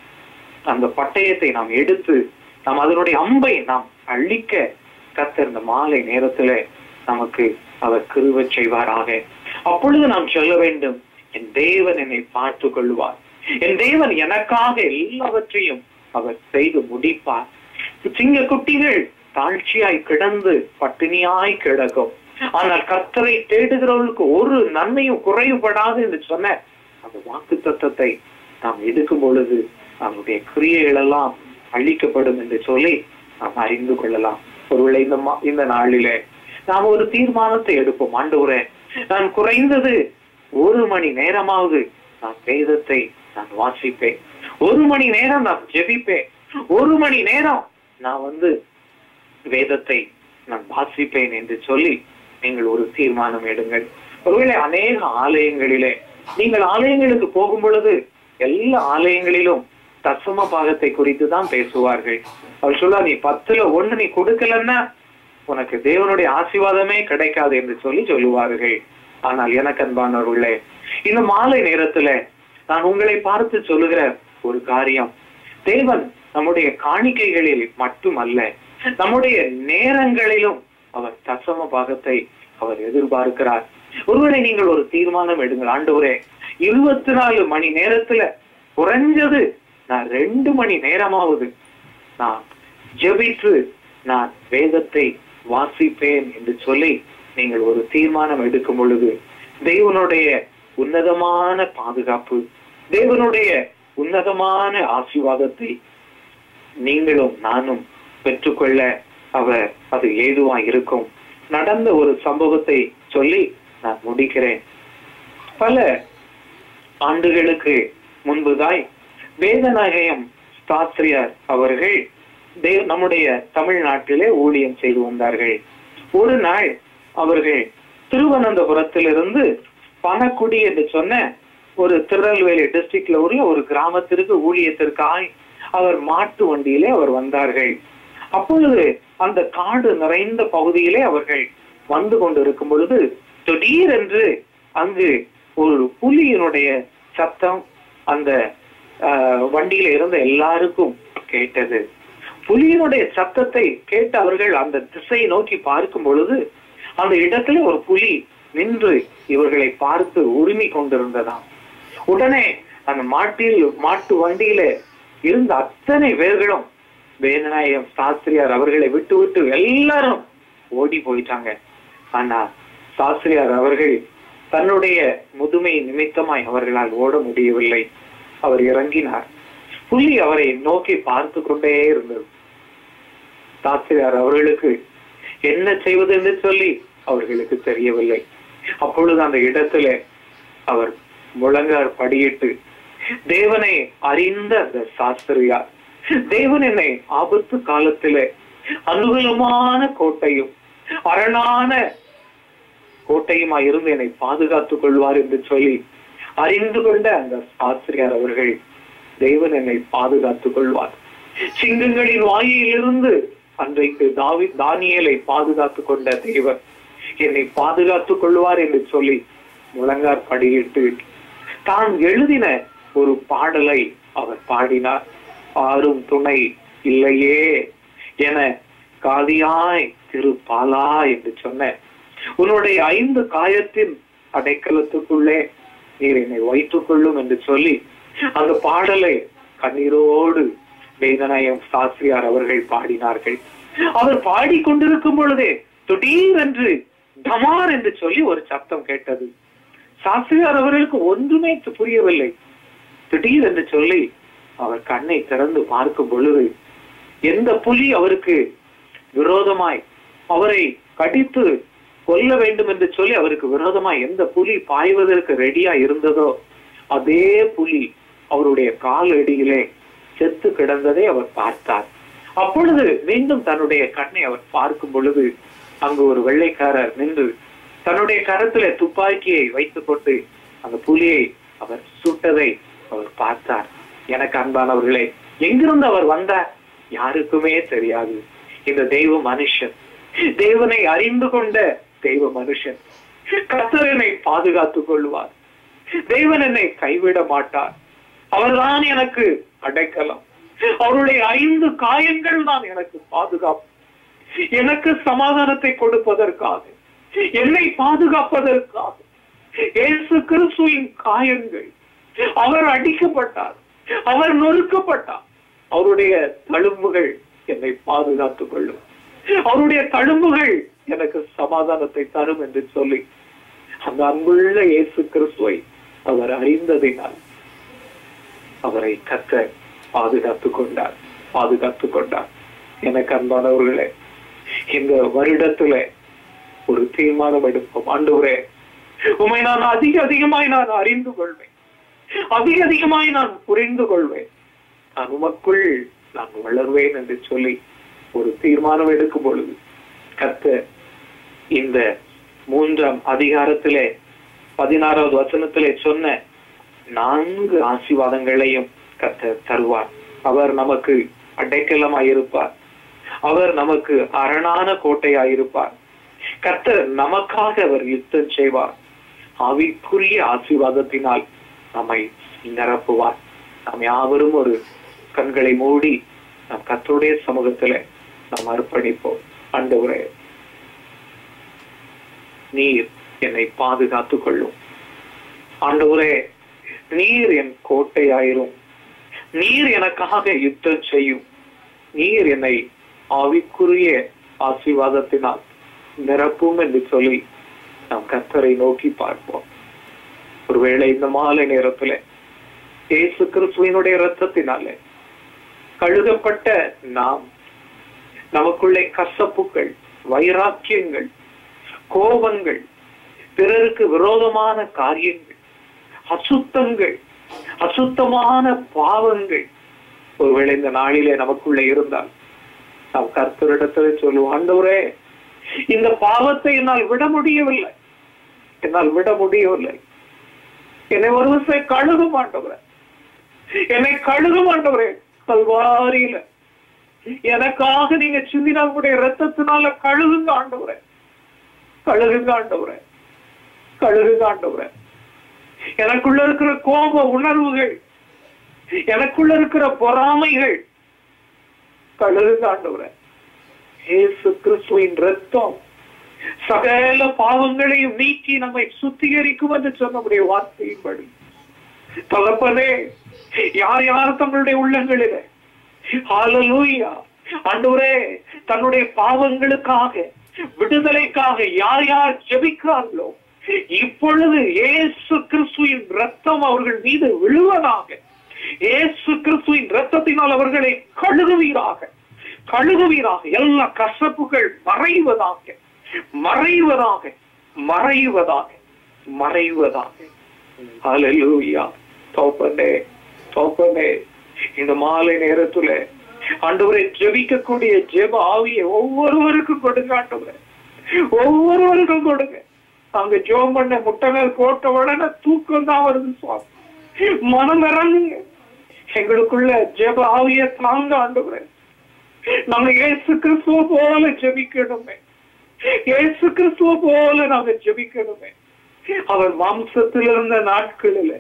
அந்த பட்டயத்தை நாம் எடுத்து நாம் அதனுடைய அம்பை நாம் அழிக்க கத்தர் இந்த மாலை நேரத்திலே நமக்கு அவர் கிருவ செய்வாராக அப்பொழுது நாம் சொல்ல வேண்டும் என் தேவன் என்னை பார்த்து கொள்வார் என் தேவன் எனக்காக எல்லாவற்றையும் அவர் செய்து முடிப்பார் சிங்க குட்டிகள் தாழ்ச்சியாய் கிடந்து பட்டினியாய் கிடக்கும் ஆனால் கர்த்தரை தேடுகிறவர்களுக்கு ஒரு நன்மையும் குறைவுபடாது என்று சொன்ன அந்த வாக்கு தத்தத்தை நாம் எடுக்கும் பொழுது அவனுடைய கிரியைகள் எல்லாம் அழிக்கப்படும் என்று சொல்லி நாம் அறிந்து கொள்ளலாம் ஒருவேளை இந்த மா- இந்த நாளிலே நாம் ஒரு தீர்மானத்தை எடுப்போம் ஆண்டவரே நான் குறைந்தது ஒரு மணி நேரமாவது நான் வேதத்தை நான் வாசிப்பேன் ஒரு மணி நேரம் நான் ஜெபிப்பேன் ஒரு மணி நேரம் நான் வந்து வேதத்தை நான் வாசிப்பேன் என்று சொல்லி நீங்கள் ஒரு தீர்மானம் எடுங்கள் ஒருவேளை அநேக ஆலயங்களிலே நீங்கள் ஆலயங்களுக்கு போகும் பொழுது எல்லா ஆலயங்களிலும் தசம பாகத்தை குறித்து தான் பேசுவார்கள் அவர் சொல்ல நீ பத்துல ஒண்ணு நீ கொடுக்கலன்னா உனக்கு தேவனுடைய ஆசீர்வாதமே கிடைக்காது என்று சொல்லி சொல்லுவார்கள் ஆனால் எனக்கு அன்பானவர்களே இந்த மாலை நேரத்துல நான் உங்களை பார்த்து சொல்லுகிற ஒரு காரியம் தேவன் நம்முடைய காணிக்கைகளில் மட்டுமல்ல நம்முடைய நேரங்களிலும் அவர் தசம பாகத்தை அவர் எதிர்பார்க்கிறார் ஒருவேளை நீங்கள் ஒரு தீர்மானம் எடுங்கள் ஆண்டவரே இருபத்தி நாலு மணி நேரத்துல குறைஞ்சது நான் ரெண்டு மணி நேரமாவது நான் ஜெபித்து நான் வேதத்தை வாசிப்பேன் என்று சொல்லி நீங்கள் ஒரு தீர்மானம் எடுக்கும் பொழுது தேவனுடைய உன்னதமான பாதுகாப்பு தேவனுடைய உன்னதமான ஆசீர்வாதத்தை நீங்களும் நானும் பெற்றுக்கொள்ள அவர் அது ஏதுவா இருக்கும் நடந்த ஒரு சம்பவத்தை சொல்லி நான் முடிக்கிறேன் பல ஆண்டுகளுக்கு முன்புதாய் வேதநாயகம் சாஸ்திரியார் அவர்கள் தேவ நம்முடைய தமிழ்நாட்டிலே ஊழியம் செய்து வந்தார்கள் ஒரு நாள் அவர்கள் திருவனந்தபுரத்திலிருந்து பணக்குடி என்று சொன்ன ஒரு திருநெல்வேலி டிஸ்ட்ரிக்ட்ல உள்ள ஒரு கிராமத்திற்கு ஊழியத்திற்காய் அவர் மாட்டு வண்டியிலே அவர் வந்தார்கள் அப்பொழுது அந்த காடு நிறைந்த பகுதியிலே அவர்கள் வந்து கொண்டிருக்கும் பொழுது திடீரென்று அங்கு ஒரு புலியினுடைய சத்தம் அந்த ஆஹ், வண்டியில இருந்த எல்லாருக்கும் கேட்டது புலியினுடைய சத்தத்தை கேட்டு அவர்கள் அந்த திசையை நோக்கி பார்க்கும் பொழுது அந்த இடத்துல ஒரு புலி நின்று இவர்களை பார்த்து உரிமை கொண்டிருந்ததாம் உடனே அந்த மாட்டில் மாட்டு வண்டியில இருந்த அத்தனை பேர்களும் வேதநாயகம் சாஸ்திரியார் அவர்களை விட்டு விட்டு எல்லாரும் ஓடி போயிட்டாங்க ஆனா சாஸ்திரியார் அவர்கள் தன்னுடைய முதுமை நிமித்தமாய் அவர்களால் ஓட முடியவில்லை அவர் இறங்கினார் புலி அவரை நோக்கி பார்த்து கொண்டே இருந்தது சாஸ்திரியார் அவர்களுக்கு என்ன செய்வது என்று சொல்லி அவர்களுக்கு தெரியவில்லை அப்பொழுது அந்த இடத்துல அவர் முழங்கார் படியிட்டு தேவனை அறிந்த அந்த சாஸ்திரியார் தேவன் என்னை ஆபத்து காலத்திலே அனுகூலமான கோட்டையும் அரணான கோட்டையுமாய் இருந்து என்னை பாதுகாத்துக் கொள்வார் என்று சொல்லி அறிந்து கொண்ட அந்த ஆசிரியர் அவர்கள் தேவன் என்னை பாதுகாத்துக் கொள்வார் சிங்கங்களின் வாயிலிருந்து அன்றைக்கு தாவி தானியேலை பாதுகாத்துக் கொண்ட தேவன் என்னை பாதுகாத்துக் கொள்வார் என்று சொல்லி முழங்கார் படியிட்டு தான் எழுதின ஒரு பாடலை அவர் பாடினார் ஆறும் துணை இல்லையே என காதியாய் திரு பாலா என்று சொன்ன உன்னுடைய ஐந்து காயத்தின் அடைக்கலத்துக்குள்ளே நீர் என்னை வைத்துக் கொள்ளும் என்று சொல்லி அந்த பாடலை கண்ணீரோடு வேதநாயகம் சாஸ்திரியார் அவர்கள் பாடினார்கள் அவர் பாடிக்கொண்டிருக்கும் பொழுதே திடீரென்று டமார் என்று சொல்லி ஒரு சத்தம் கேட்டது சாஸ்திரியார் அவர்களுக்கு ஒன்றுமே புரியவில்லை திடீர் என்று சொல்லி அவர் கண்ணை திறந்து பார்க்கும் பொழுது எந்த புலி அவருக்கு விரோதமாய் அவரை கடித்து கொல்ல வேண்டும் என்று சொல்லி அவருக்கு விரோதமாய் எந்த புலி பாய்வதற்கு ரெடியா இருந்ததோ அதே புலி அவருடைய காலடியிலே செத்து கிடந்ததை அவர் பார்த்தார் அப்பொழுது மீண்டும் தன்னுடைய கண்ணை அவர் பார்க்கும் பொழுது அங்கு ஒரு வெள்ளைக்காரர் நின்று தன்னுடைய கரத்திலே துப்பாக்கியை வைத்துக் கொண்டு அந்த புலியை அவர் சுட்டதை அவர் பார்த்தார் எனக்கு அன்பானவர்களே எங்கிருந்து அவர் வந்தார் யாருக்குமே தெரியாது இந்த தெய்வ மனுஷன் தேவனை அறிந்து கொண்ட தெய்வ மனுஷன் கத்தரனை பாதுகாத்துக் கொள்வார் தேவன் என்னை கைவிட மாட்டார் அவர்தான் எனக்கு அடைக்கலம் அவருடைய ஐந்து காயங்கள் தான் எனக்கு பாதுகாப்பு எனக்கு சமாதானத்தை கொடுப்பதற்காக என்னை பாதுகாப்பதற்காக இயேசு கிறிஸ்துவின் காயங்கள் அவர் அடிக்கப்பட்டார் அவர் நொறுக்கப்பட்டார் அவருடைய தழும்புகள் என்னை பாதுகாத்துக் கொள்ளும் அவருடைய தழும்புகள் எனக்கு சமாதானத்தை தரும் என்று சொல்லி அந்த அன்புள்ள இயேசு கிறிஸ்துவை அவர் அறிந்ததினால் அவரை கத்த பாதுகாத்துக் கொண்டார் பாதுகாத்துக் கொண்டார் எனக்கு அன்பானவர்களே இந்த வருடத்துல ஒரு தீர்மானம் எடுப்போம் ஆண்டவரே உமை நான் அதிக அதிகமாய் நான் அறிந்து கொள்வேன் அதிக அதிகமாய் நான் புரிந்து கொள்வேன் நான் உமக்குள் நான் வளர்வேன் என்று சொல்லி ஒரு தீர்மானம் எடுக்கும் பொழுது கத்த இந்த மூன்றாம் அதிகாரத்திலே பதினாறாவது வசனத்திலே சொன்ன நான்கு ஆசீர்வாதங்களையும் கத்த தருவார் அவர் நமக்கு அடைக்கலமாயிருப்பார் அவர் நமக்கு அரணான கோட்டையாயிருப்பார் கர்த்தர் நமக்காக அவர் யுத்தம் செய்வார் ஆவிக்குரிய ஆசீர்வாதத்தினால் நம்மை நிரப்புவார் நாம் யாவரும் ஒரு கண்களை மூடி நம் கத்தருடைய சமூகத்திலே நாம் அர்ப்பணிப்போம் ஆண்டவரே நீர் என்னை பாதுகாத்துக் கொள்ளும் ஆண்டவரே நீர் என் கோட்டையாயிரும் நீர் எனக்காக யுத்தம் செய்யும் நீர் என்னை ஆவிக்குரிய ஆசீர்வாதத்தினால் நிரப்பும் என்று சொல்லி நாம் கத்தரை நோக்கி பார்ப்போம் ஒருவேளை இந்த மாலை நேரத்துல இயேசு கிறிஸ்துவினுடைய ரத்தத்தினாலே கழுகப்பட்ட நாம் நமக்குள்ளே கசப்புகள் வைராக்கியங்கள் கோபங்கள் பிறருக்கு விரோதமான காரியங்கள் அசுத்தங்கள் அசுத்தமான பாவங்கள் ஒருவேளை இந்த நாளிலே நமக்குள்ளே இருந்தால் நாம் கர்த்தரிடத்தில் சொல்லுவோம் ஆண்டவரே இந்த பாவத்தை என்னால் விட முடியவில்லை என்னால் விட முடியவில்லை என்னை ஒரு விஷயம் கழுக மாட்டவரே என்னை கழுக மாட்டவரே கல்வாரியில எனக்காக நீங்க சிந்தினாவுடைய ரத்தத்தினால கழுகுங்க ஆண்டவரே கழுகுங்க ஆண்டவரே கழுகுங்க ஆண்டவரே எனக்குள்ள இருக்கிற கோப உணர்வுகள் எனக்குள்ள இருக்கிற பொறாமைகள் கழுகுங்க ஆண்டவரே இயேசு கிறிஸ்துவின் ரத்தம் சகல பாவங்களையும் நீக்கி நம்மை சுத்திகரிக்கும் என்று சொன்னபடிய வார்த்தையின்படி தகப்பனே யார் யார் தங்களுடைய உள்ளங்களிலே ஹalleluya ஆண்டவரே தன்னுடைய பாவங்களுக்காக விடுதலைக்காக யார் யார் ஜெபிக்கிறார்களோ இப்பொழுது இயேசு கிறிஸ்துவின் ரத்தம் அவர்கள் மீது விழுவதாக இயேசு கிறிஸ்துவின் ரத்தத்தினால் அவர்களை கழுகுவீராக கழுகுவீராக எல்லா கசப்புகள் மறைவதாக மறைவதாக மறைவதாக மறைவதாக ஹalleluya தோப்பனே தோப்பனே இந்த மாலை நேரத்துல ஆண்டவரை ஜெபிக்கக்கூடிய ஜெப ஆவியை ஒவ்வொருவருக்கும் கொடுங்க ஆண்டவரே ஒவ்வொருவருக்கும் கொடுங்க அங்க ஜோம் பண்ண முட்டை மேல் போட்ட உடனே தூக்கம் தான் வருது சுவாமி மனம் இறங்குங்க எங்களுக்குள்ள ஜெப ஆவிய தாங்க ஆண்டவரே நாங்க இயேசு கிறிஸ்துவ போல ஜெபிக்கணுமே இயேசு கிறிஸ்துவ போல நாங்க ஜெபிக்கணுமே அவர் மாம்சத்தில் இருந்த நாட்களில்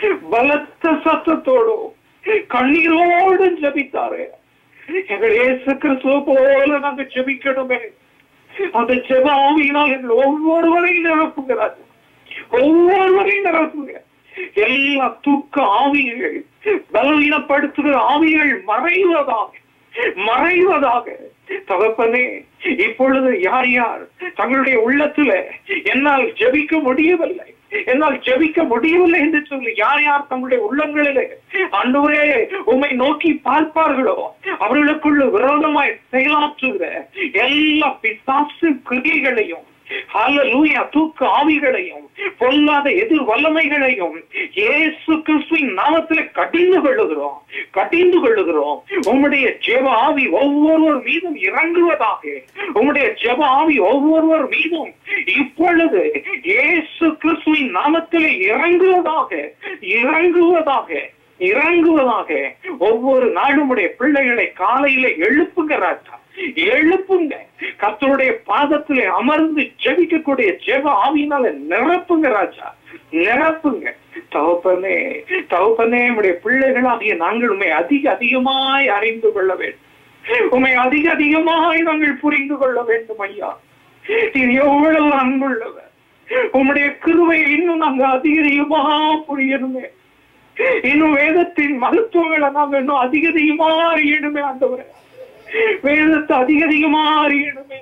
பலத்த சத்தத்தோடும் கண்ணீரோடும் ஜபித்தாரே எங்கள் இயேசு கிறிஸ்துவ போல நாங்க ஜெபிக்கணுமே அந்த ஜெப ஆவியினால் எங்கள் ஒவ்வொருவரையும் நிரப்புகிறார் ஒவ்வொருவரையும் நிரப்புங்க எல்லா தூக்க ஆவிகள் பலவீனப்படுத்துகிற ஆவிகள் மறைவதாக மறைவதாக தகப்பனே இப்பொழுது யார் யார் தங்களுடைய உள்ளத்துல என்னால் ஜெபிக்க முடியவில்லை என்னால் ஜெபிக்க முடியவில்லை என்று சொல்லி யார் யார் தங்களுடைய உள்ளங்களிலே அன்றுவரே உம்மை நோக்கி பார்ப்பார்களோ அவர்களுக்குள்ள விரோதமாய் செயலாற்றுகிற எல்லா பிசாசு கிரியைகளையும் ஹalleluya தூக்க ஆவிகளையும் பொல்லாத எதிர் வல்லமைகளையும் இயேசு கிறிஸ்துவின் நாமத்திலே கடிந்து கொள்ளுகிறோம் கடிந்து கொள்ளுகிறோம் உம்முடைய ஜெப ஆவி ஒவ்வொருவர் மீதும் இறங்குவதாக உம்முடைய ஜெப ஆவி ஒவ்வொருவர் மீதும் இப்பொழுது இயேசு கிறிஸ்துவின் நாமத்திலே இறங்குவதாக இறங்குவதாக இறங்குவதாக ஒவ்வொரு நாளும் உடைய பிள்ளைகளை காலையில எழுப்புகிறார்கள் எழுப்புங்க கர்த்தருடைய பாதத்திலே அமர்ந்து ஜெபிக்கக்கூடிய ஜெப ஆவியினால நிரப்புங்க ராஜா நிரப்புங்க தகப்பனே தகப்பனே நம்முடைய பிள்ளைகளாகிய நாங்கள் உண்மை அதிக அதிகமாய் அறிந்து கொள்ள வேண்டும் உண்மை அதிக அதிகமாய் நாங்கள் புரிந்து கொள்ள வேண்டும் ஐயா நீர் எவ்வளவு அன்புள்ளவர் உம்முடைய கிருவை இன்னும் நாங்க அதிக அதிகமா புரியணுமே இன்னும் வேதத்தின் மகத்துவங்களை நாங்க இன்னும் அதிக அதிகமா அறியணுமே ஆண்டவரே வேதத்தை அதிக அதிகமா அறியணுமே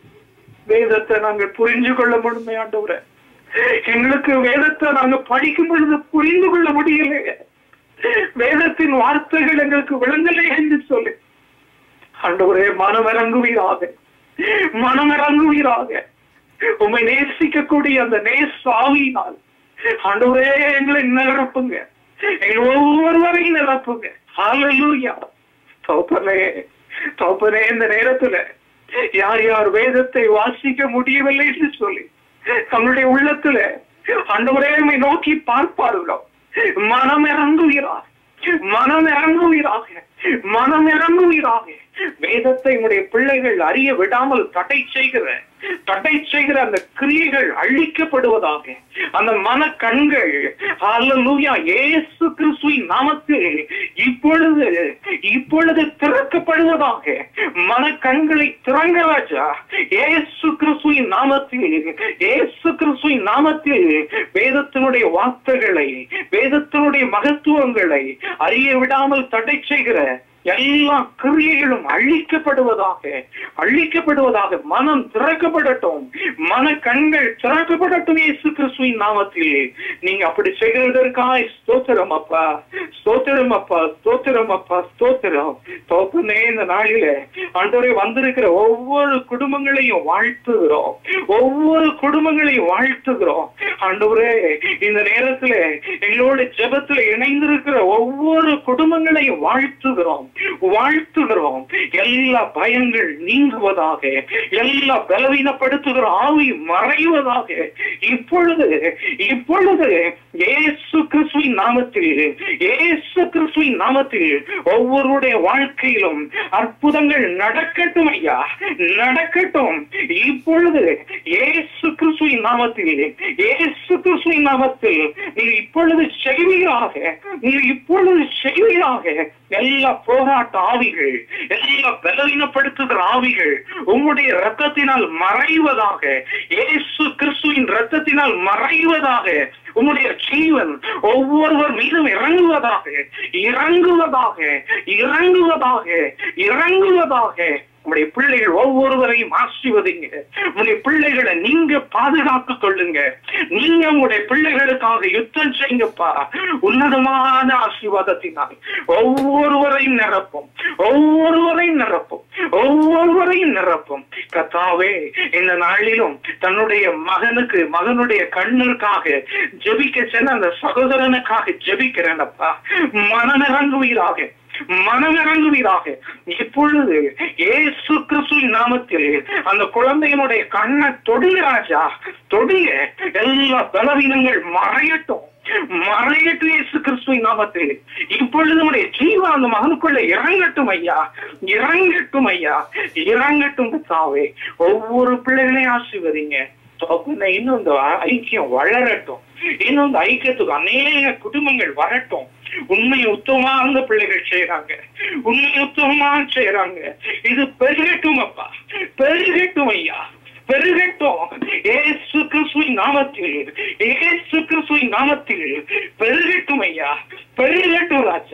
வேதத்தை நாங்கள் புரிஞ்சு கொள்ள முடியுமே ஆண்டவரே எங்களுக்கு வேதத்தை நாங்க படிக்கும் பொழுது புரிந்து கொள்ள முடியலையே வேதத்தின் வார்த்தைகள் எங்களுக்கு விளங்கலை என்று சொல்லி ஆண்டவரே மனம் இறங்குவீராக மனம் இறங்குவீராக உண்மை நேசிக்கக்கூடிய அந்த நேச ஆவியினால் ஆண்டவரே எங்களை நிரப்புங்க எங்கள் ஒவ்வொருவரையும் நிரப்புங்க ஹalleluya தோப்பனே தோப்பனே இந்த நேரத்துல யார் யார் வேதத்தை வாசிக்க முடியவில்லை என்று சொல்லி தங்களுடைய உள்ளத்துல ஆண்டவரே உம்மை நோக்கி பார்ப்பார்களோ மனம் இறங்குகிறார் மனம் இறங்குவீராக மனம் இறங்குவீராக வேதத்தை உடைய பிள்ளைகள் அறிய விடாமல் தடை செய்கிற தடை செய்கிற அந்த கிரியைகள் அழிக்கப்படுவதாக அந்த மன கண்கள் அல்லூயா இயேசு கிறிஸ்துவின் நாமத்தில் இப்பொழுது இப்பொழுது திறக்கப்படுவதாக மன கண்களை திறங்க ராஜா இயேசு கிறிஸ்துவின் நாமத்தில் இயேசு கிறிஸ்துவின் நாமத்தில் வேதத்தினுடைய வார்த்தைகளை வேதத்தினுடைய மகத்துவங்களை அறிய விடாமல் தடை செய்கிற எல்லா கிரியைகளும் அழிக்கப்படுவதாக அழிக்கப்படுவதாக மனம் திறக்கப்படட்டும் மன கண்கள் திறக்கப்படட்டும் இயேசு கிறிஸ்துவின் நாமத்தில் நீங்க அப்படி செய்கிறதற்காய் ஸ்தோத்திரம் அப்பா ஸ்தோத்திரம் அப்பா ஸ்தோத்திரம் அப்பா ஸ்தோத்திரம் தோப்பனே இந்த நாளில ஆண்டவரே வந்திருக்கிற ஒவ்வொரு குடும்பங்களையும் வாழ்த்துகிறோம் ஒவ்வொரு குடும்பங்களையும் வாழ்த்துகிறோம் ஆண்டவரே இந்த நேரத்துல எங்களோட ஜெபத்துல இணைந்திருக்கிற ஒவ்வொரு குடும்பங்களையும் வாழ்த்துகிறோம் வாழ்த்துகிறோம் எல்லா பயங்கள் நீங்குவதாக எல்லா பலவீனப்படுத்துகிற ஆவி மறைவதாக இப்பொழுது இப்பொழுது இயேசு கிறிஸ்துவின் நாமத்தில் இயேசு கிறிஸ்துவின் நாமத்தில் ஒவ்வொருடைய வாழ்க்கையிலும் அற்புதங்கள் நடக்கட்டும் ஐயா நடக்கட்டும் இப்பொழுது இயேசு கிறிஸ்துவின் நாமத்தில் இயேசு கிறிஸ்துவின் நாமத்தில் நீ இப்பொழுது செய்வீராக நீ இப்பொழுது செய்வீராக எல்லா போராட்ட ஆவிகள் எல்லா பலவீனப்படுத்துகிற ஆவிகள் உம்முடைய ரத்தத்தினால் மறைவதாக இயேசு கிறிஸ்துவின் ரத்தத்தினால் மறைவதாக உம்முடைய ஜீவன் ஒவ்வொருவர் மீதும் இறங்குவதாக இறங்குவதாக இறங்குவதாக இறங்குவதாக உங்களுடைய பிள்ளைகள் ஒவ்வொருவரையும் ஆசிர்வதிங்க உங்களுடைய பிள்ளைகளை நீங்க பாதுகாத்துக் கொள்ளுங்க நீங்க உங்களுடைய பிள்ளைகளுக்காக யுத்தம் செய்யுங்கப்பா உன்னதமான ஆசீர்வாதத்தினால் ஒவ்வொருவரையும் நிரப்பும் ஒவ்வொருவரையும் நிரப்பும் ஒவ்வொருவரையும் நிரப்பும் கத்தாவே இந்த நாளிலும் தன்னுடைய மகனுக்கு மகனுடைய கண்ணுக்காக ஜெபிக்க சென்ற அந்த சகோதரனுக்காக ஜெபிக்கிறேனப்பா மனநிறங்குவீராக மனமிறங்குவீராக இப்பொழுது ஏசு கிறிஸ்துவின் நாமத்தில் அந்த குழந்தையினுடைய கண்ணை தொடுங்க ராஜா தொடுங்க எல்லா பலவீனங்கள் மறையட்டும் மறையட்டும் இயேசு கிறிஸ்துவின் நாமத்தில் இப்பொழுது நம்முடைய ஜீவன் அந்த மகனுக்குள்ள இறங்கட்டும் ஐயா இறங்கட்டும் ஐயா இறங்கட்டும் தாவே ஒவ்வொரு பிள்ளைகளையும் ஆசீர்வதிங்க தகப்பனே, இன்னும் இந்த ஐக்கியம் வளரட்டும் இன்னும் இந்த ஐக்கியத்துக்கு அநேக குடும்பங்கள் வரட்டும் உண்மை உத்தமமான பிள்ளைகள் செய்யறாங்க உண்மை உத்தமமா செய்யறாங்க இது பெருகட்டும் அப்பா பெருகட்டும் ஐயா பெருகட்டும் ஏசு கிறிஸ்துவின் நாமத்தில் ஏசு கிறிஸ்துவின் நாமத்தில் பெருகட்டும் ஐயா பெருகட்டும் ராஜா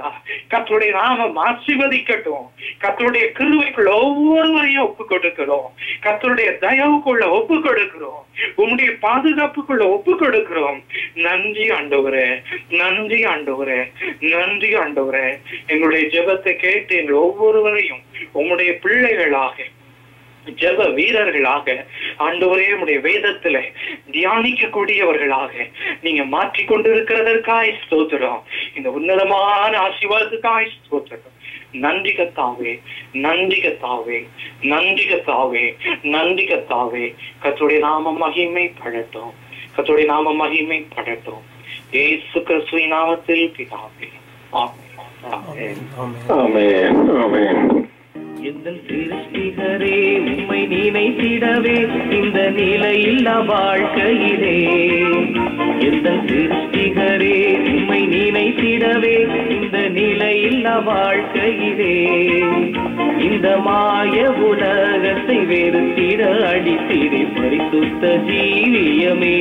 கத்தருடைய நாமம் ஆசீர்வதிக்கட்டும் கத்தருடைய கிருவைக்குள்ள ஒவ்வொருவரையும் ஒப்பு கொடுக்கிறோம் கத்தருடைய தயவுக்குள்ள ஒப்பு கொடுக்கிறோம் உம்முடைய பாதுகாப்புக்குள்ள ஒப்பு கொடுக்கிறோம் நன்றி ஆண்டவரே நன்றி ஆண்டவரே நன்றி ஆண்டவரே எங்களுடைய ஜெபத்தை கேட்டு எங்கள் ஒவ்வொருவரையும் உம்முடைய பிள்ளைகளாக ஜெப வீரர்களாக ஆண்டவரே உடைய வேதத்துல தியானிக்க கூடியவர்களாக நீங்க மாற்றி கொண்டிருக்கிறதற்காய் ஸ்தோத்திரம் இந்த உன்னதமான ஆசீர்வாதத்துக்காய் ஸ்தோத்திரம் நன்றி கத்தாவே நன்றி கத்தாவே நன்றி கத்தாவே நன்றி கத்தாவே கத்துடைய நாம மகிமை படட்டும் கத்துடைய நாம மகிமை படட்டும் ஏசு கிறிஸ்துவின் நாமத்தில் பிதாவே ஆமென். ஆமென். ஆமென் ஆமென் எந்த சிருஷ்டிகரே உம்மை நினைத்திடவே இந்த நிலையில்லா வாழ்க்கையிலே எந்த சிருஷ்டிகரே உம்மை நினைத்திடவே இந்த நிலையில்லா வாழ்க்கையிலே இந்த மாய உலகத்தை வெறுத்திட அடித்திடே பரிசுத்த ஜீவியமே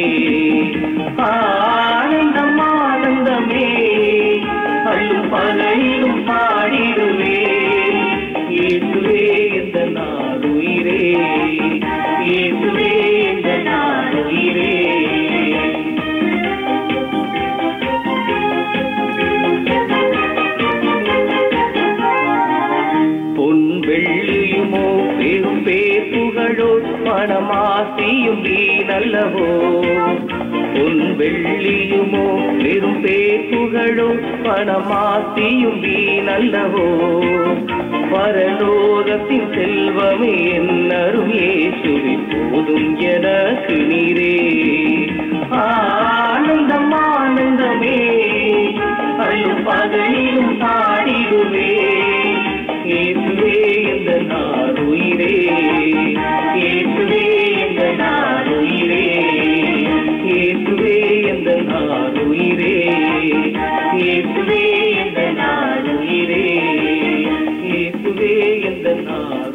ஆனந்தம் ஆனந்தமே அள்ளும் பகையிலும் பாடிடுவே இயேசுவே இந்த நாடுயிரே இயேசுவே இந்த நாடுயிரே பொன் வெள்ளியுமோ பெரும் பேர் புகழோ மனமாசியும் நீ நல்லவோ பொன் வெள்ளியுமோ பெரும் பேர் புகழோ மனமாசியும் நீ நல்லவோ பரலோகத்தின் செல்வமே என்னரும் இயேசுவே போதும் எனக்கு நீரே ஆனந்தம் ஆனந்தமே அள்ளும் பகலிலும் பாடிடுவே இயேசுவே இந்த நாடுயிரே இயேசுவே இந்த நாடுயிரே இயேசுவே இந்த நாடுயிரே இயேசுவே இந்த நாடுயிரே இயேசுவே இந்த நாடு